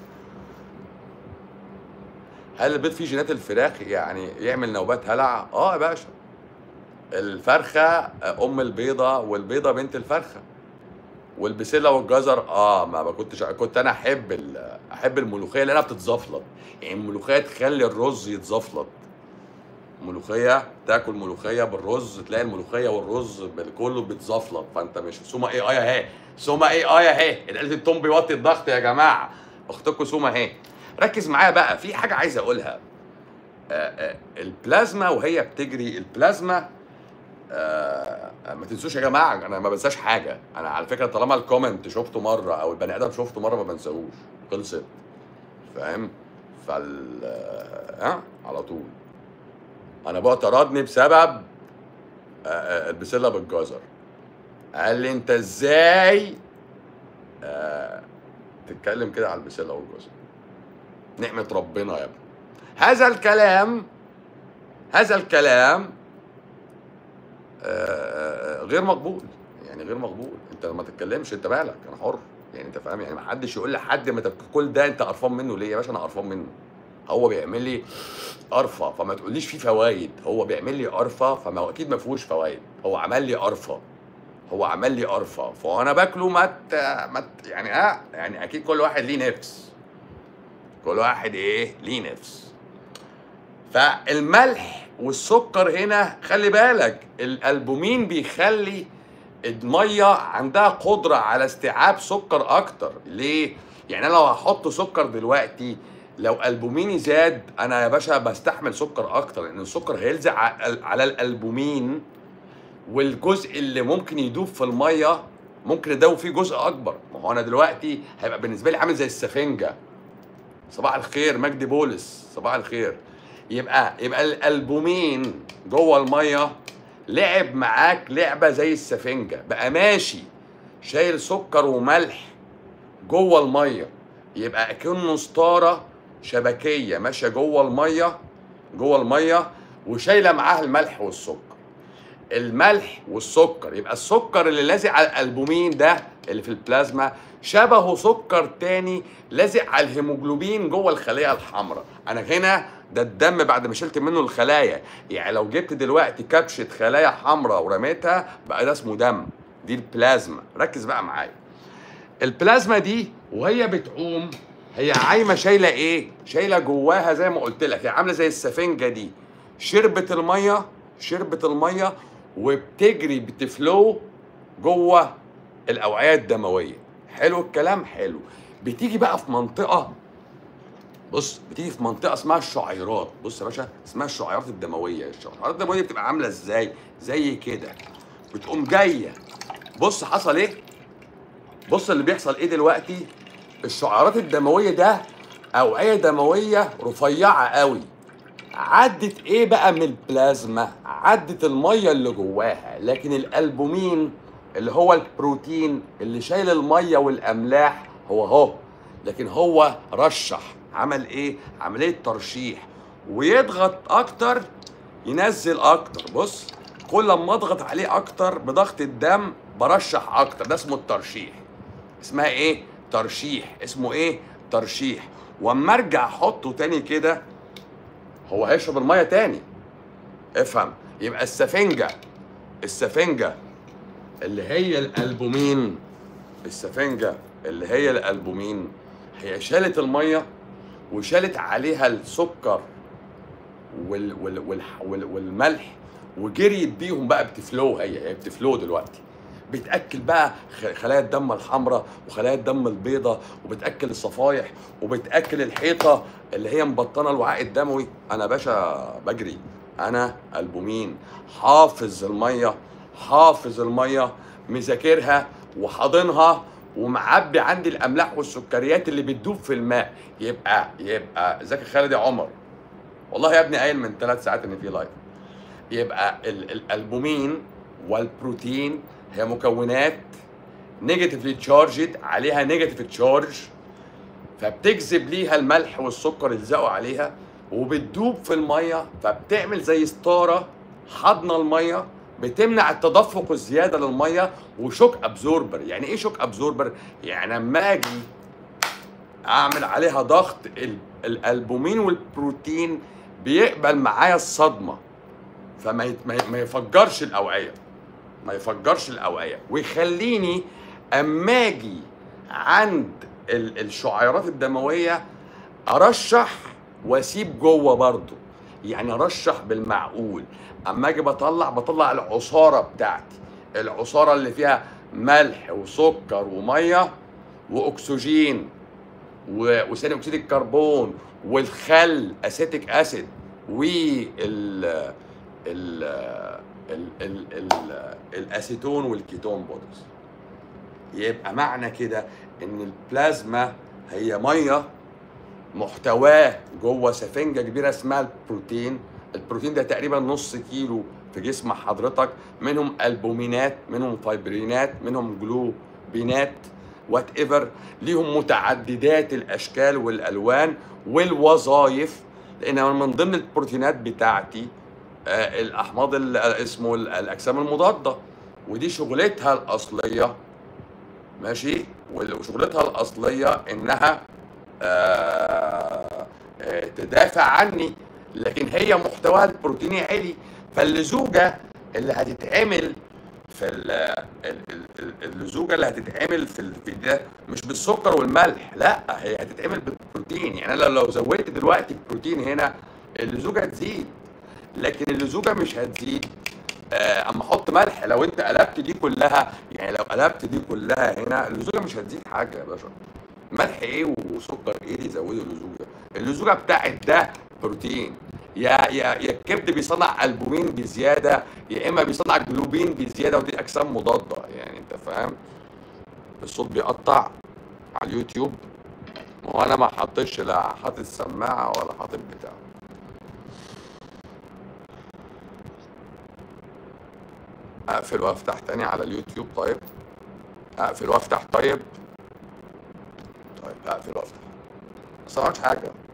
[SPEAKER 1] هل البيض فيه جينات الفراخ يعني يعمل نوبات هلع اه يا باشا الفرخه ام البيضه والبيضه بنت الفرخه والبسله والجزر اه ما كنتش كنت انا احب ال- احب الملوخيه لانها بتتزفلط يعني الملوخيه تخلي الرز يتزفلط ملوخيه تاكل ملوخيه بالرز تلاقي الملوخيه والرز بال- كله بيتزفلط فانت مش سوما ايه ايه اهي سوما ايه ايه اهي قلة التوم بيوطي الضغط يا جماعه اختكم سوما اهي ركز معايا بقى في حاجه عايز اقولها آه، آه، البلازما وهي بتجري البلازما آه، ما تنسوش يا جماعه انا ما بنساش حاجه انا على فكره طالما الكومنت شفته مره او البني ادم شفته مره ما بنساهوش خلصت فاهم فال ها على طول انا بقى طردني بسبب آه، آه، البسله بالجزر قال لي انت ازاي آه، تتكلم كده على البسله والجزر نعمه ربنا يا ابني هذا الكلام هذا الكلام آه، غير مقبول يعني غير مقبول انت ما تتكلمش انت مالك انا حر يعني انت فاهم يعني ما حدش يقول لحد ما تك- كل ده انت قرفان منه ليه يا باشا انا قرفان منه هو بيعمل لي قرفه فما تقوليش فيه فوايد هو بيعمل لي قرفه فما اكيد ما فيهوش فوايد هو عمل لي قرفه هو عمل لي قرفه فانا باكله ما ت... ما ت... يعني اه يعني اكيد كل واحد ليه نفس كل واحد ايه ليه نفس فالملح والسكر هنا خلي بالك الالبومين بيخلي الميه عندها قدره على استيعاب سكر اكتر ليه يعني انا لو هحط سكر دلوقتي لو البوميني زاد انا يا باشا بستحمل سكر اكتر لان السكر هيلزق ع- على الالبومين والجزء اللي ممكن يدوب في الميه ممكن يدوب فيه جزء اكبر ما هو انا دلوقتي هيبقى بالنسبه لي عامل زي السفنجه صباح الخير مجدي بولس صباح الخير يبقى يبقى الالبومين جوه الميه لعب معاك لعبه زي السفنجه بقى ماشي شايل سكر وملح جوه الميه يبقى كأنه ستاره شبكيه ماشيه جوه الميه جوه الميه وشايله معاها الملح والسكر الملح والسكر يبقى السكر اللي لازق على الالبومين ده اللي في البلازما شبهه سكر تاني لازق على الهيموجلوبين جوه الخليه الحمراء انا هنا ده الدم بعد ما شلت منه الخلايا يعني لو جبت دلوقتي كبشه خلايا حمراء ورميتها بقى ده اسمه دم دي البلازما ركز بقى معايا البلازما دي وهي بتقوم هي عايمه شايله ايه شايله جواها زي ما قلت لك هي عامله زي السفنجه دي شربت الميه شربت الميه وبتجري بتفلو جوه الاوعيه الدمويه حلو الكلام حلو بتيجي بقى في منطقه بص بتيجي في منطقه اسمها الشعيرات بص يا باشا اسمها الشعيرات الدمويه الشعيرات الدمويه بتبقى عامله ازاي زي كده بتقوم جايه بص حصل ايه بص اللي بيحصل ايه دلوقتي الشعيرات الدمويه ده اوعيه دمويه رفيعه قوي عدت ايه بقى من البلازما عدت الميه اللي جواها لكن الالبومين اللي هو البروتين اللي شايل الميه والاملاح هو هو لكن هو رشح عمل ايه عمليه ترشيح ويضغط اكتر ينزل اكتر بص كل ما اضغط عليه اكتر بضغط الدم برشح اكتر ده اسمه الترشيح اسمها ايه ترشيح اسمه ايه ترشيح واما ارجع احطه تاني كده هو هيشرب الميه تاني افهم يبقى السفنجه السفنجه اللي هي الالبومين السفنجه اللي هي الالبومين هي شالت الميه وشالت عليها السكر وال وال وال وال والملح وجريت بيهم بقى بتفلو هي هي بتفلو دلوقتي بتاكل بقى خ- خلايا الدم الحمراء وخلايا الدم البيضاء وبتاكل الصفايح وبتاكل الحيطه اللي هي مبطنه الوعاء الدموي انا باشا بجري انا البومين حافظ الميه حافظ الميه مذاكرها وحاضنها ومعبي عندي الاملاح والسكريات اللي بتدوب في الماء يبقى يبقى زكي خالد يا عمر والله يا ابني قايل من ثلاث ساعات ان في لايف يبقى ال- الالبومين والبروتين هي مكونات نيجاتيفلي تشارجد عليها نيجاتيف تشارج فبتجذب ليها الملح والسكر يلزقوا عليها وبتدوب في الميه فبتعمل زي ستاره حاضنه الميه بتمنع التدفق الزياده للميه وشوك ابزوربر يعني ايه شوك ابزوربر يعني اما اجي اعمل عليها ضغط ال- الالبومين والبروتين بيقبل معايا الصدمه فما يت- ما ي- ما يفجرش الاوعيه ما يفجرش الاوعيه ويخليني اما اجي عند ال- الشعيرات الدمويه ارشح واسيب جوه برضه يعني ارشح بالمعقول اما اجي بطلع بطلع العصاره بتاعتي العصاره اللي فيها ملح وسكر وميه واكسجين و- وثاني اكسيد الكربون والخل اسيتيك اسيد وال ال ال ال ال الاسيتون والكيتون بودز يبقى معنى كده ان البلازما هي ميه محتواه جوه سفنجه كبيره اسمها البروتين البروتين ده تقريبا نص كيلو في جسم حضرتك منهم البومينات منهم فايبرينات منهم جلوبينات وات ايفر ليهم متعددات الاشكال والالوان والوظائف لان أنا من ضمن البروتينات بتاعتي آه، الاحماض ال- اسمه ال- الاجسام المضاده ودي شغلتها الاصليه ماشي وشغلتها الاصليه انها آه، آه، تدافع عني لكن هي محتواها البروتيني عالي فاللزوجه اللي هتتعمل في ال- ال- ال- ال- اللزوجه اللي هتتعمل في ال- في ده مش بالسكر والملح لا هي هتتعمل بالبروتين يعني انا لو زودت دلوقتي البروتين هنا اللزوجه هتزيد لكن اللزوجه مش هتزيد آه، اما احط ملح لو انت قلبت دي كلها يعني لو قلبت دي كلها هنا اللزوجه مش هتزيد حاجه يا باشا ملح ايه وسكر ايه اللي يزودوا اللزوجه اللزوجه بتاعت ده بروتين يا يا يا الكبد بيصنع البومين بزياده يا اما بيصنع جلوبين بزياده ودي اجسام مضاده يعني انت فاهم الصوت بيقطع على اليوتيوب وانا ما حطيتش لا حاطط سماعه ولا حاطط بتاع اقفل وافتح تاني على اليوتيوب طيب اقفل وافتح طيب طيب اقفل وافتح ما صنعتش حاجه